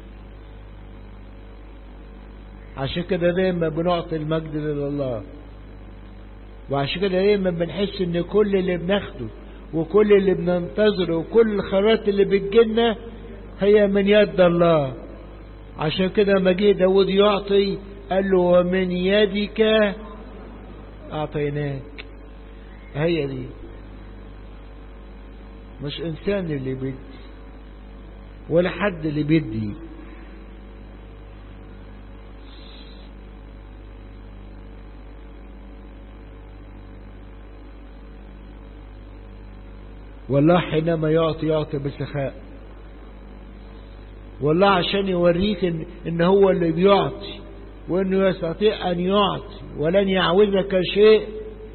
عشان كده دايما بنعطي المجد لله وعشان كده دايما بنحس ان كل اللي بناخده وكل اللي بننتظره وكل الخيرات اللي بتجيلنا هي من يد الله عشان كده ما جه داود يعطي قال له ومن يدك اعطيناك هي دي مش انسان اللي بيدي ولا حد اللي بيدي والله حينما يعطي يعطي بسخاء والله عشان يوريك إن, إن هو اللي بيعطي وإنه يستطيع أن يعطي ولن يعوزك شيء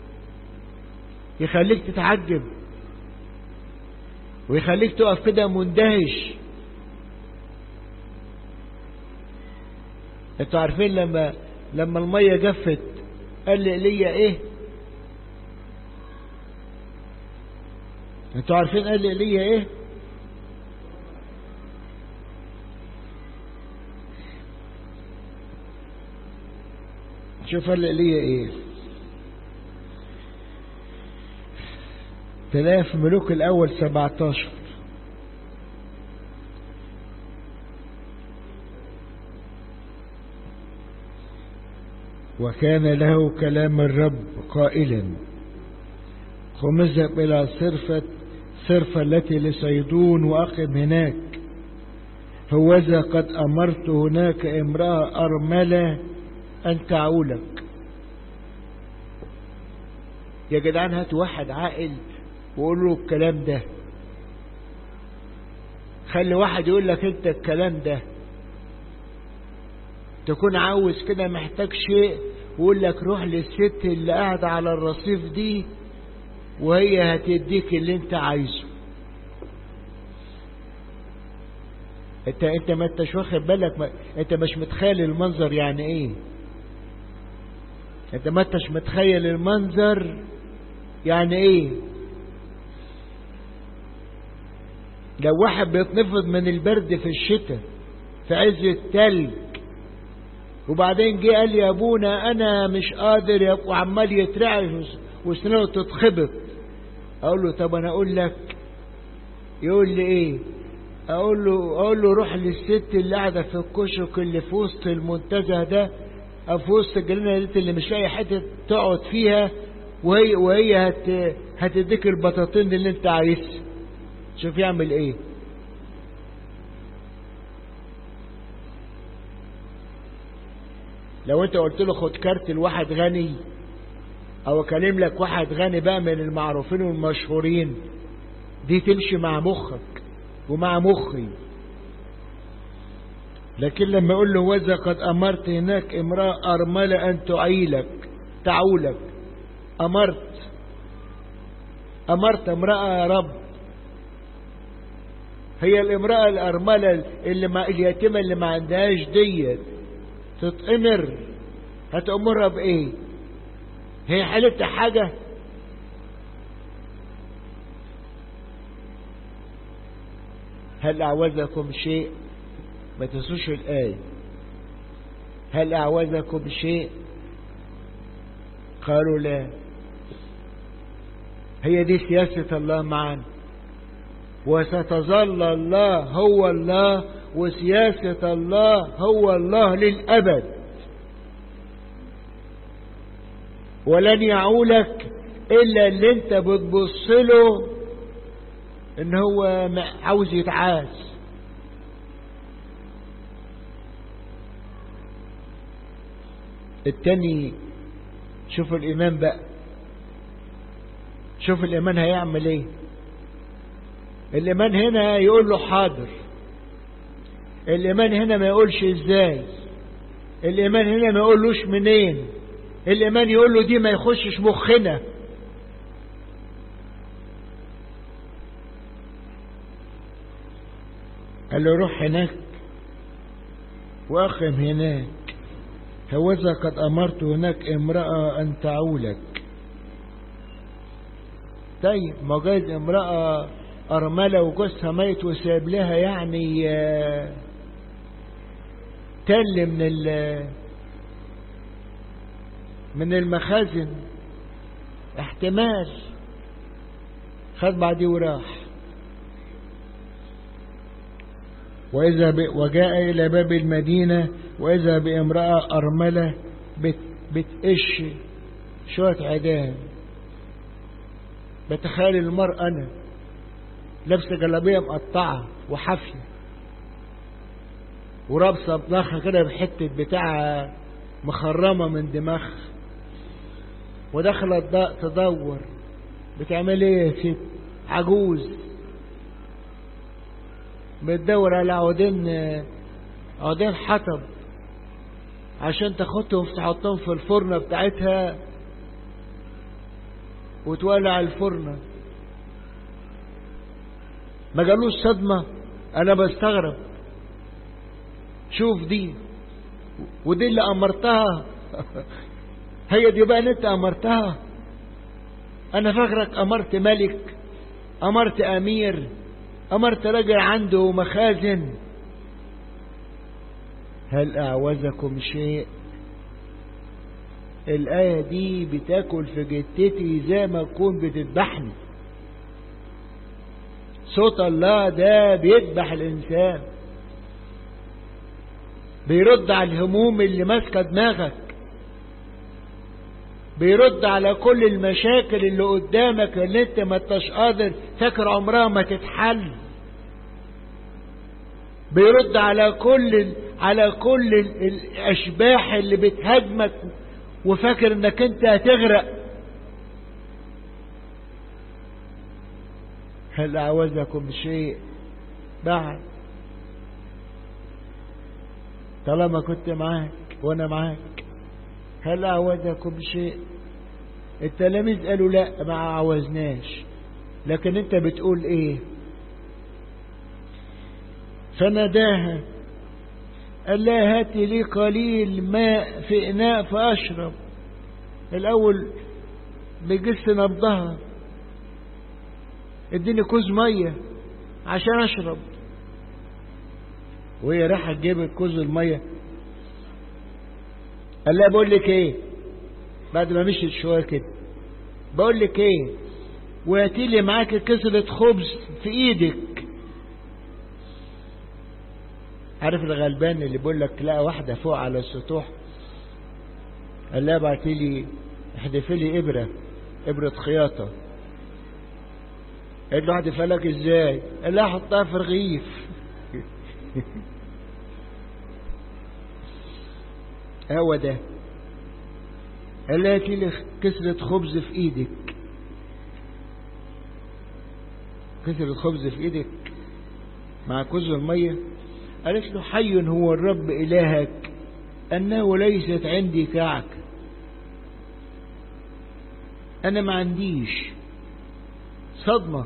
يخليك تتعجب ويخليك تقف كده مندهش انتوا عارفين لما لما المية جفت قال لي ايليا ايه انتوا عارفين قال لي ايليا ايه شوف قال لي ايليا ايه تلاقي في ملوك الاول 17 وكان له كلام الرب قائلا قم اذهب إلى صرفة صرفة التي لصيدون وأقم هناك هوذا قد أمرت هناك امرأة أرملة أن تعولك يا جدعان هات واحد عاقل وقول له الكلام ده خلي واحد يقول لك انت الكلام ده تكون عاوز كده محتاج شيء ويقول لك روح للست اللي قاعدة على الرصيف دي وهي هتديك اللي انت عايزه انت انت ما انتش واخد بالك ما انت مش متخيل المنظر يعني ايه انت ما انتش متخيل المنظر يعني ايه لو واحد بيتنفض من البرد في الشتاء في عز التلج وبعدين جه قال يا ابونا انا مش قادر يا وعمال يترعش وسنانه تتخبط اقول له طب انا اقول لك يقول لي ايه اقول له اقول له روح للست اللي قاعده في الكشك اللي في وسط المنتزه ده او في وسط الجنينه دي اللي مش لاقي حته تقعد فيها وهي وهي هت هتديك البطاطين اللي انت عايزها شوف يعمل ايه لو انت قلت له خد كارت لواحد غني او اكلم لك واحد غني بقى من المعروفين والمشهورين دي تمشي مع مخك ومع مخي لكن لما اقول له وذا قد امرت هناك امرأة ارملة ان تعيلك تعولك امرت امرت امرأة يا رب هي الامرأة الارملة اللي ما اليتيمة اللي ما عندهاش ديت تتأمر هتأمرها بايه هي حالتها حاجة هل أعوزكم شيء ما تنسوش الآية هل أعوزكم شيء قالوا لا هي دي سياسة الله معنا وستظل الله هو الله وسياسة الله هو الله للأبد ولن يعولك إلا اللي انت بتبص له ان هو عاوز يتعاس التاني شوف الإيمان بقى شوف الإيمان هيعمل ايه الإيمان هنا يقول له حاضر الإيمان هنا ما يقولش ازاي الإيمان هنا ما يقولوش منين الإيمان يقول له دي ما يخشش مخنا قال له روح هناك وأقم هناك هوذا قد أمرت هناك امرأة أن تعولك طيب ما جايز امرأة أرملة وجوزها ميت وساب لها يعني تل من من المخازن احتمال خد بعديه وراح وإذا ب... وجاء إلى باب المدينة وإذا بامرأة أرملة بت... بتقش شوية عدام بتخيل المرأة أنا لابسة جلابية مقطعة وحافية ورابصة بطنها كده بحتة بتاع مخرمة من دماغها ودخلت تدور بتعمل ايه يا ست عجوز بتدور على عودين عودين حطب عشان تاخدهم تحطهم في الفرنة بتاعتها وتولع الفرنة ما جالوش صدمة انا بستغرب شوف دي ودي اللي امرتها هي دي بقى انت امرتها انا فاكرك امرت ملك امرت امير امرت راجل عنده مخازن هل اعوزكم شيء الآية دي بتاكل في جتتي زي ما تكون بتذبحني صوت الله ده بيذبح الإنسان بيرد على الهموم اللي ماسكة دماغك بيرد على كل المشاكل اللي قدامك اللي انت ما انتش قادر فاكر عمرها ما تتحل بيرد على كل على كل الاشباح اللي بتهاجمك وفاكر انك انت هتغرق هل اعوزكم شيء بعد طالما كنت معاك وانا معاك هل اعوزكم شيء التلاميذ قالوا لا ما عوزناش لكن انت بتقول ايه فناداها قال لها هاتي لي قليل ماء في إناء فأشرب الأول بجس نبضها اديني كوز مية عشان أشرب وهي راحت جابت كوز المية قال لها بقول لك ايه بعد ما مشيت شوية كده بقول لك ايه وهاتي لي معاك كسرة خبز في ايدك عارف الغلبان اللي بيقول لك لقى واحدة فوق على السطوح قال لها بعتي لي احذفي لي ابرة ابرة خياطة قال له احذفها لك ازاي قال لها حطها في رغيف هو ده قال لها هاتي لي كسرة خبز في ايدك كسرة خبز في ايدك مع كوز المية قالت له حي هو الرب إلهك أنه ليست عندي كعك أنا ما عنديش صدمة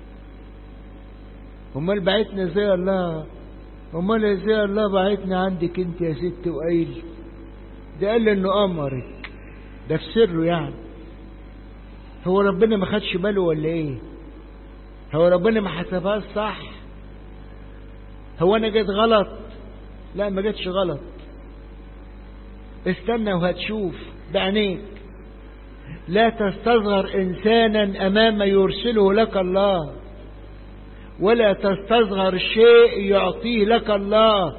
أمال بعتنا زي الله أمال زي الله بعتنا عندك أنت يا ست وقايل ده قال إنه أمرك ده في سره يعني هو ربنا ما خدش باله ولا إيه هو ربنا ما حسبهاش صح هو انا جيت غلط لا ما جيتش غلط استنى وهتشوف بعينيك لا تستصغر انسانا امام يرسله لك الله ولا تستصغر شيء يعطيه لك الله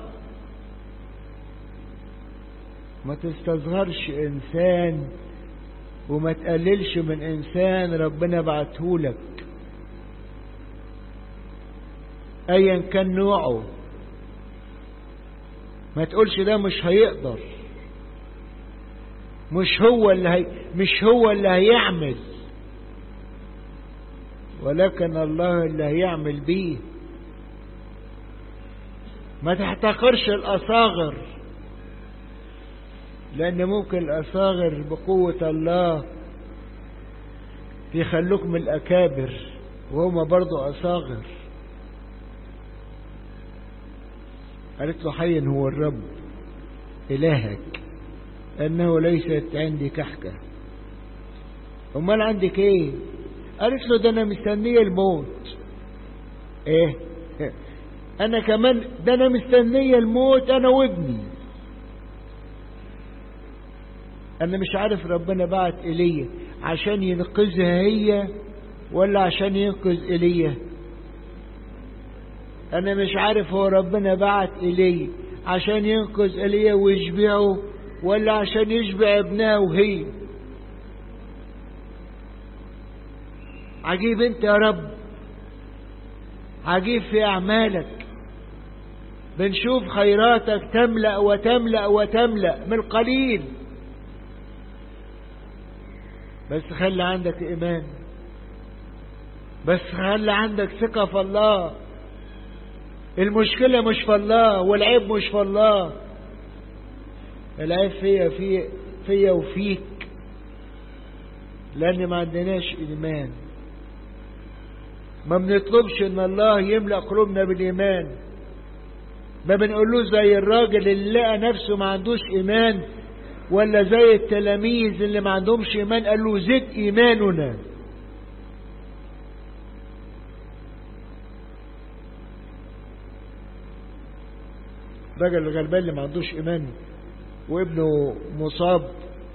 ما تستصغرش انسان وما تقللش من انسان ربنا بعتهولك ايا كان نوعه ما تقولش ده مش هيقدر مش هو اللي هي مش هو اللي هيعمل ولكن الله اللي هيعمل بيه ما تحتقرش الأصاغر لأن ممكن الأصاغر بقوة الله يخلوك من الأكابر وهما برضو أصاغر قالت له حي هو الرب إلهك أنه ليست عندي كحكة أمال عندك إيه قالت له ده أنا مستنية الموت إيه أنا كمان ده أنا مستنية الموت أنا وابني أنا مش عارف ربنا بعت إلي عشان ينقذها هي ولا عشان ينقذ إيليا أنا مش عارف هو ربنا بعت إلي عشان ينقذ إيليا ويشبعه ولا عشان يشبع ابنها وهي عجيب انت يا رب عجيب في أعمالك بنشوف خيراتك تملأ وتملأ وتملأ من القليل بس خلي عندك إيمان بس خلي عندك ثقة في الله المشكلة مش في الله والعيب مش في الله العيب فيا في فيا وفيك لأن ما عندناش إيمان ما بنطلبش إن الله يملأ قلوبنا بالإيمان ما بنقولوش زي الراجل اللي لقى نفسه ما عندوش إيمان ولا زي التلاميذ اللي ما عندهمش إيمان قال له زد إيماننا الراجل الغلبان اللي ما عندوش إيمان وابنه مصاب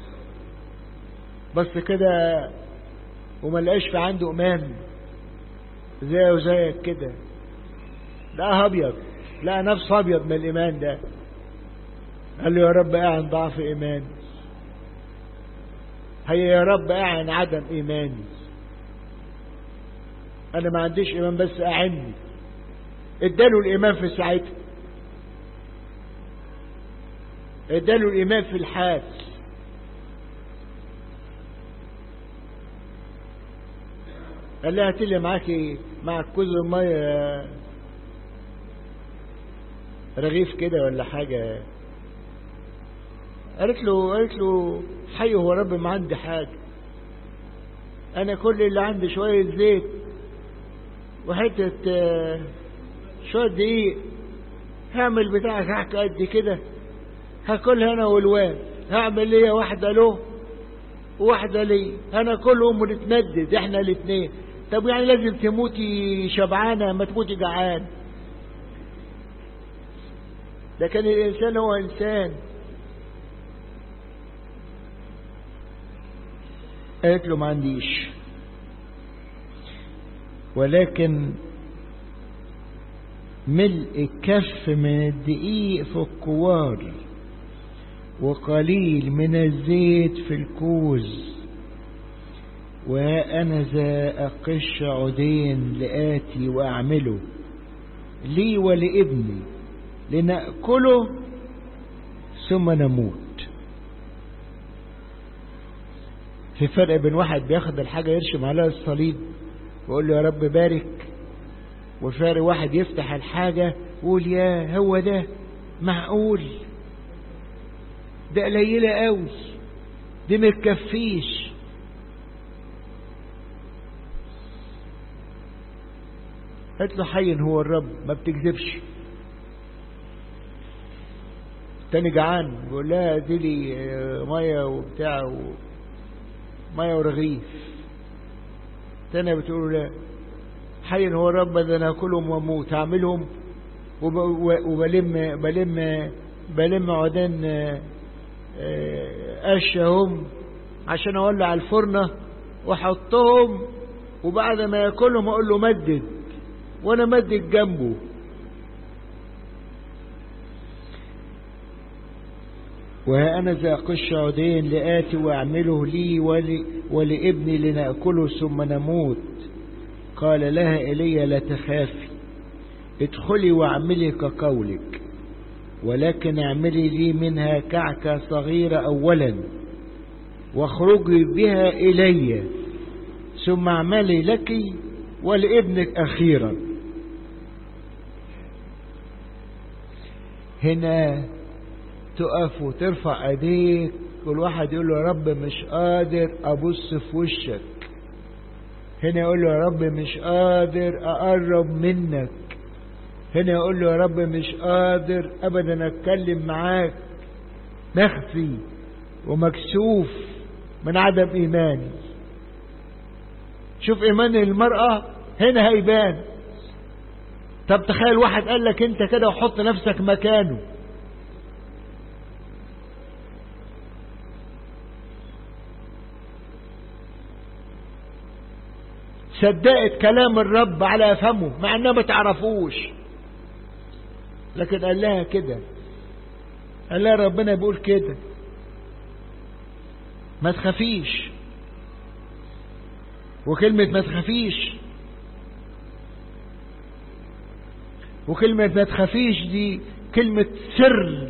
بس كده وما لقاش في عنده إيمان زي وزيك كده لقاها أبيض لقى نفسه أبيض من الإيمان ده قال له يا رب أعن ضعف إيماني هيا يا رب أعن عدم إيماني أنا ما عنديش إيمان بس أعني اداله الإيمان في ساعتها اداله الإيمان في الحال قال لها هاتي لي معاكي مع كوز المية رغيف كده ولا حاجة قالت له قالت له حي هو رب ما عندي حاجة أنا كل اللي عندي شوية زيت وحتة شوية دقيق هعمل بتاعك حكة قد كده هاكلها أنا والواد هعمل ليا واحدة له وواحدة لي أنا كلهم ونتمدد إحنا الاثنين طب يعني لازم تموتي شبعانة ما تموتي جعان لكن الإنسان هو إنسان قالت له ما عنديش ولكن ملء كف من الدقيق في الكوار وقليل من الزيت في الكوز وأنا ذا أقش عدين لآتي وأعمله لي ولابني لنأكله ثم نموت في فرق بين واحد بياخد الحاجة يرشم عليها الصليب ويقول له يا رب بارك وفارق واحد يفتح الحاجة ويقول يا هو ده معقول ده قليلة قوي دي متكفيش قالت له حي هو الرب ما بتكذبش تاني جعان بيقول لها دي لي ميه وبتاع و... ميه ورغيف تانية بتقول لا حي هو الرب ده انا اكلهم واموت هعملهم وب... وبلم بلم بلم عدان قشهم عشان اولع الفرنة واحطهم وبعد ما ياكلهم اقول له مدد وانا مدد جنبه وها أنا ذا قش عدين لآتي وأعمله لي ول... ولابني لنأكله ثم نموت قال لها إلي لا تخافي ادخلي واعملي كقولك ولكن اعملي لي منها كعكة صغيرة أولا واخرجي بها إلي ثم اعملي لك ولابنك أخيرا هنا تقف وترفع ايديك كل واحد يقول له يا رب مش قادر ابص في وشك هنا يقول له يا رب مش قادر اقرب منك هنا يقول له يا رب مش قادر ابدا اتكلم معاك مخفي ومكسوف من عدم ايماني شوف ايمان المرأة هنا هيبان طب تخيل واحد قال لك انت كده وحط نفسك مكانه صدقت كلام الرب على فمه مع انها ما تعرفوش لكن قال لها كده قال لها ربنا بيقول كده ما تخافيش وكلمة ما تخافيش وكلمة ما تخافيش دي كلمة سر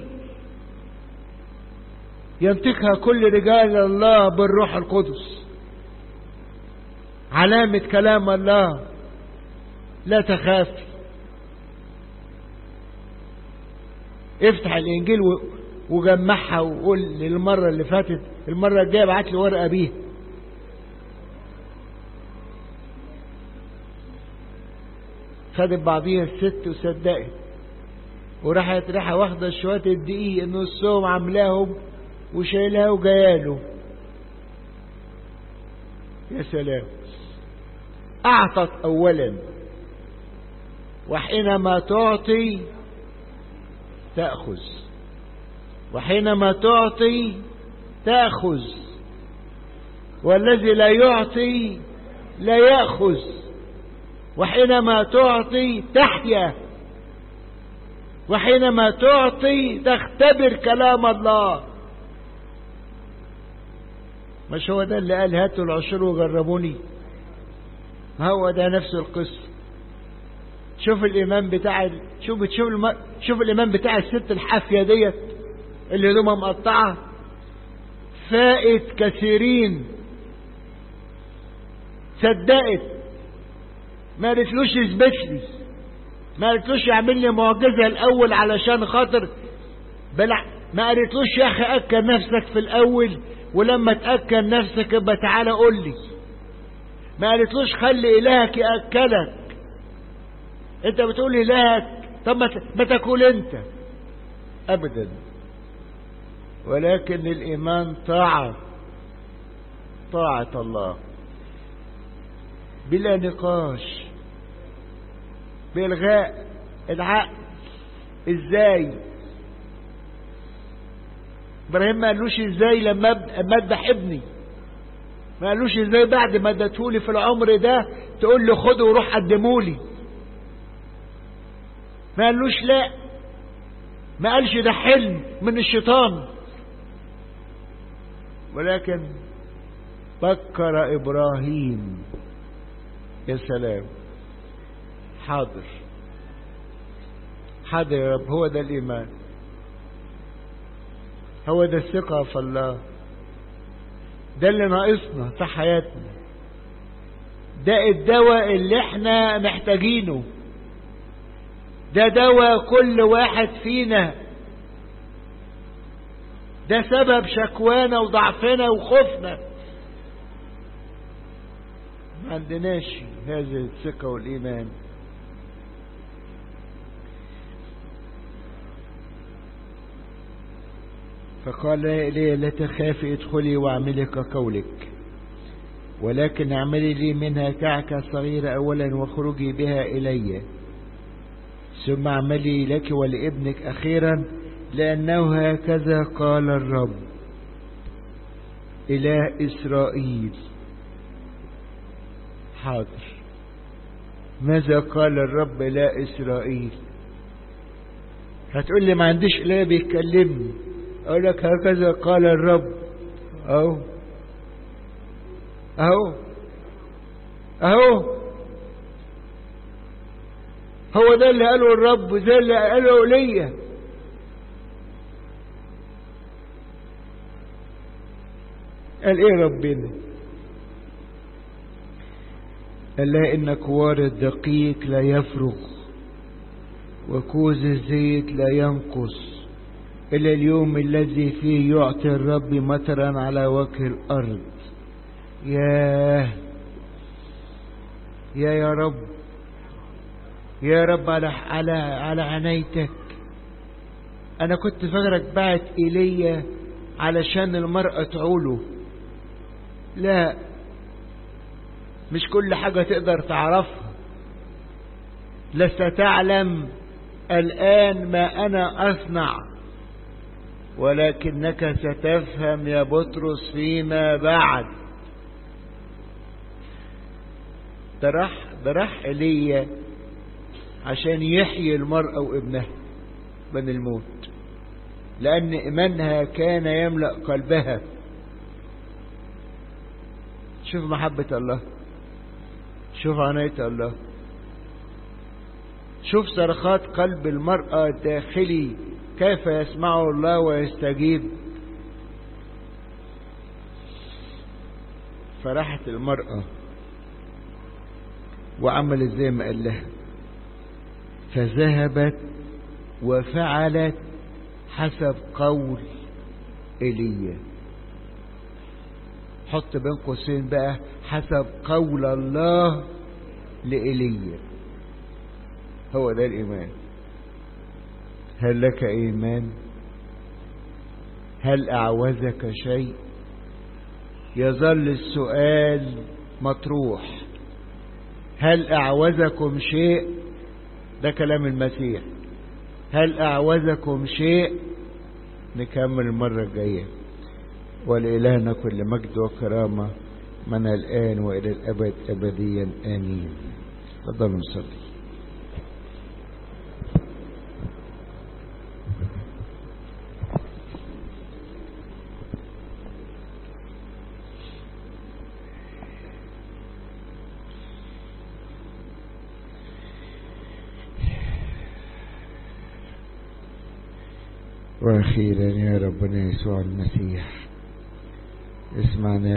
ينطقها كل رجال الله بالروح القدس علامة كلام الله لا تخافي افتح الانجيل وجمعها وقول للمرة اللي فاتت المرة الجاية بعت لي ورقة بيها خدت بعضيها الست وصدقت وراحت راحة واخدة شوية الدقيق نصهم عاملاهم وشايلها وجاياله يا سلام أعطت أولا وحينما تعطي تأخذ وحينما تعطي تأخذ والذي لا يعطي لا يأخذ وحينما تعطي تحيا وحينما تعطي تختبر كلام الله مش هو ده اللي قال هاتوا العشر وجربوني هو ده نفس القصة شوف الإمام بتاع ال... شوف شوف الم... شوف الإمام بتاع الست الحافية ديت اللي هدومها مقطعة فائت كثيرين صدقت ما قالتلوش اثبت لي ما قالتلوش اعمل لي معجزة الأول علشان خاطر بلع ما قالتلوش يا أخي أكل نفسك في الأول ولما تأكل نفسك يبقى تعالى قول لي ما قالتلوش خلي إلهك يأكلك انت بتقول إلهك طب ما تاكل انت أبدا ولكن الإيمان طاعة طاعة الله بلا نقاش بإلغاء العقل ازاي ابراهيم ما قالوش ازاي لما اذبح ابني ما قالوش ازاي بعد ما اديتهولي في العمر ده تقول لي خده وروح قدمولي ما قالوش لا ما قالش ده حلم من الشيطان ولكن فكر إبراهيم يا سلام حاضر حاضر يا رب هو ده الإيمان هو ده الثقة في الله ده اللي ناقصنا في حياتنا ده الدواء اللي احنا محتاجينه ده دواء كل واحد فينا ده سبب شكوانا وضعفنا وخوفنا ما عندناش هذه الثقة والإيمان فقال لي لا تخافي ادخلي واعملي كقولك ولكن اعملي لي منها كعكة صغيرة أولا واخرجي بها إلي ثم اعملي لك ولابنك أخيرا لأنه هكذا قال الرب إله إسرائيل حاضر ماذا قال الرب إله إسرائيل هتقول لي ما عنديش إله بيتكلمني أقول لك هكذا قال الرب أهو أهو أهو هو ده اللي قاله الرب وده اللي قاله ليا قال ايه ربنا قال لا ان كوار الدقيق لا يفرغ وكوز الزيت لا ينقص إلى اليوم الذي فيه يعطي الرب مطرا على وجه الأرض ياه يا يا رب يا رب على على على عنايتك انا كنت فاكرك بعت ايليا علشان المرأة تعوله لا مش كل حاجة تقدر تعرفها لست تعلم الآن ما أنا أصنع ولكنك ستفهم يا بطرس فيما بعد ده راح ده راح ايليا عشان يحيي المرأة وابنها من الموت لأن إيمانها كان يملأ قلبها شوف محبة الله شوف عناية الله شوف صرخات قلب المرأة الداخلي كيف يسمعه الله ويستجيب فرحت المرأة وعملت زي ما قال لها فذهبت وفعلت حسب قول ايليا حط بين قوسين بقى حسب قول الله لإيليا هو ده الإيمان هل لك إيمان هل أعوزك شيء يظل السؤال مطروح هل أعوزكم شيء ده كلام المسيح هل أعوزكم شيء نكمل المرة الجاية ولإلهنا كل مجد وكرامة من الآن وإلى الأبد أبديا آمين تفضلوا نصلي وأخيرا يا ربنا يسوع المسيح اسمعنا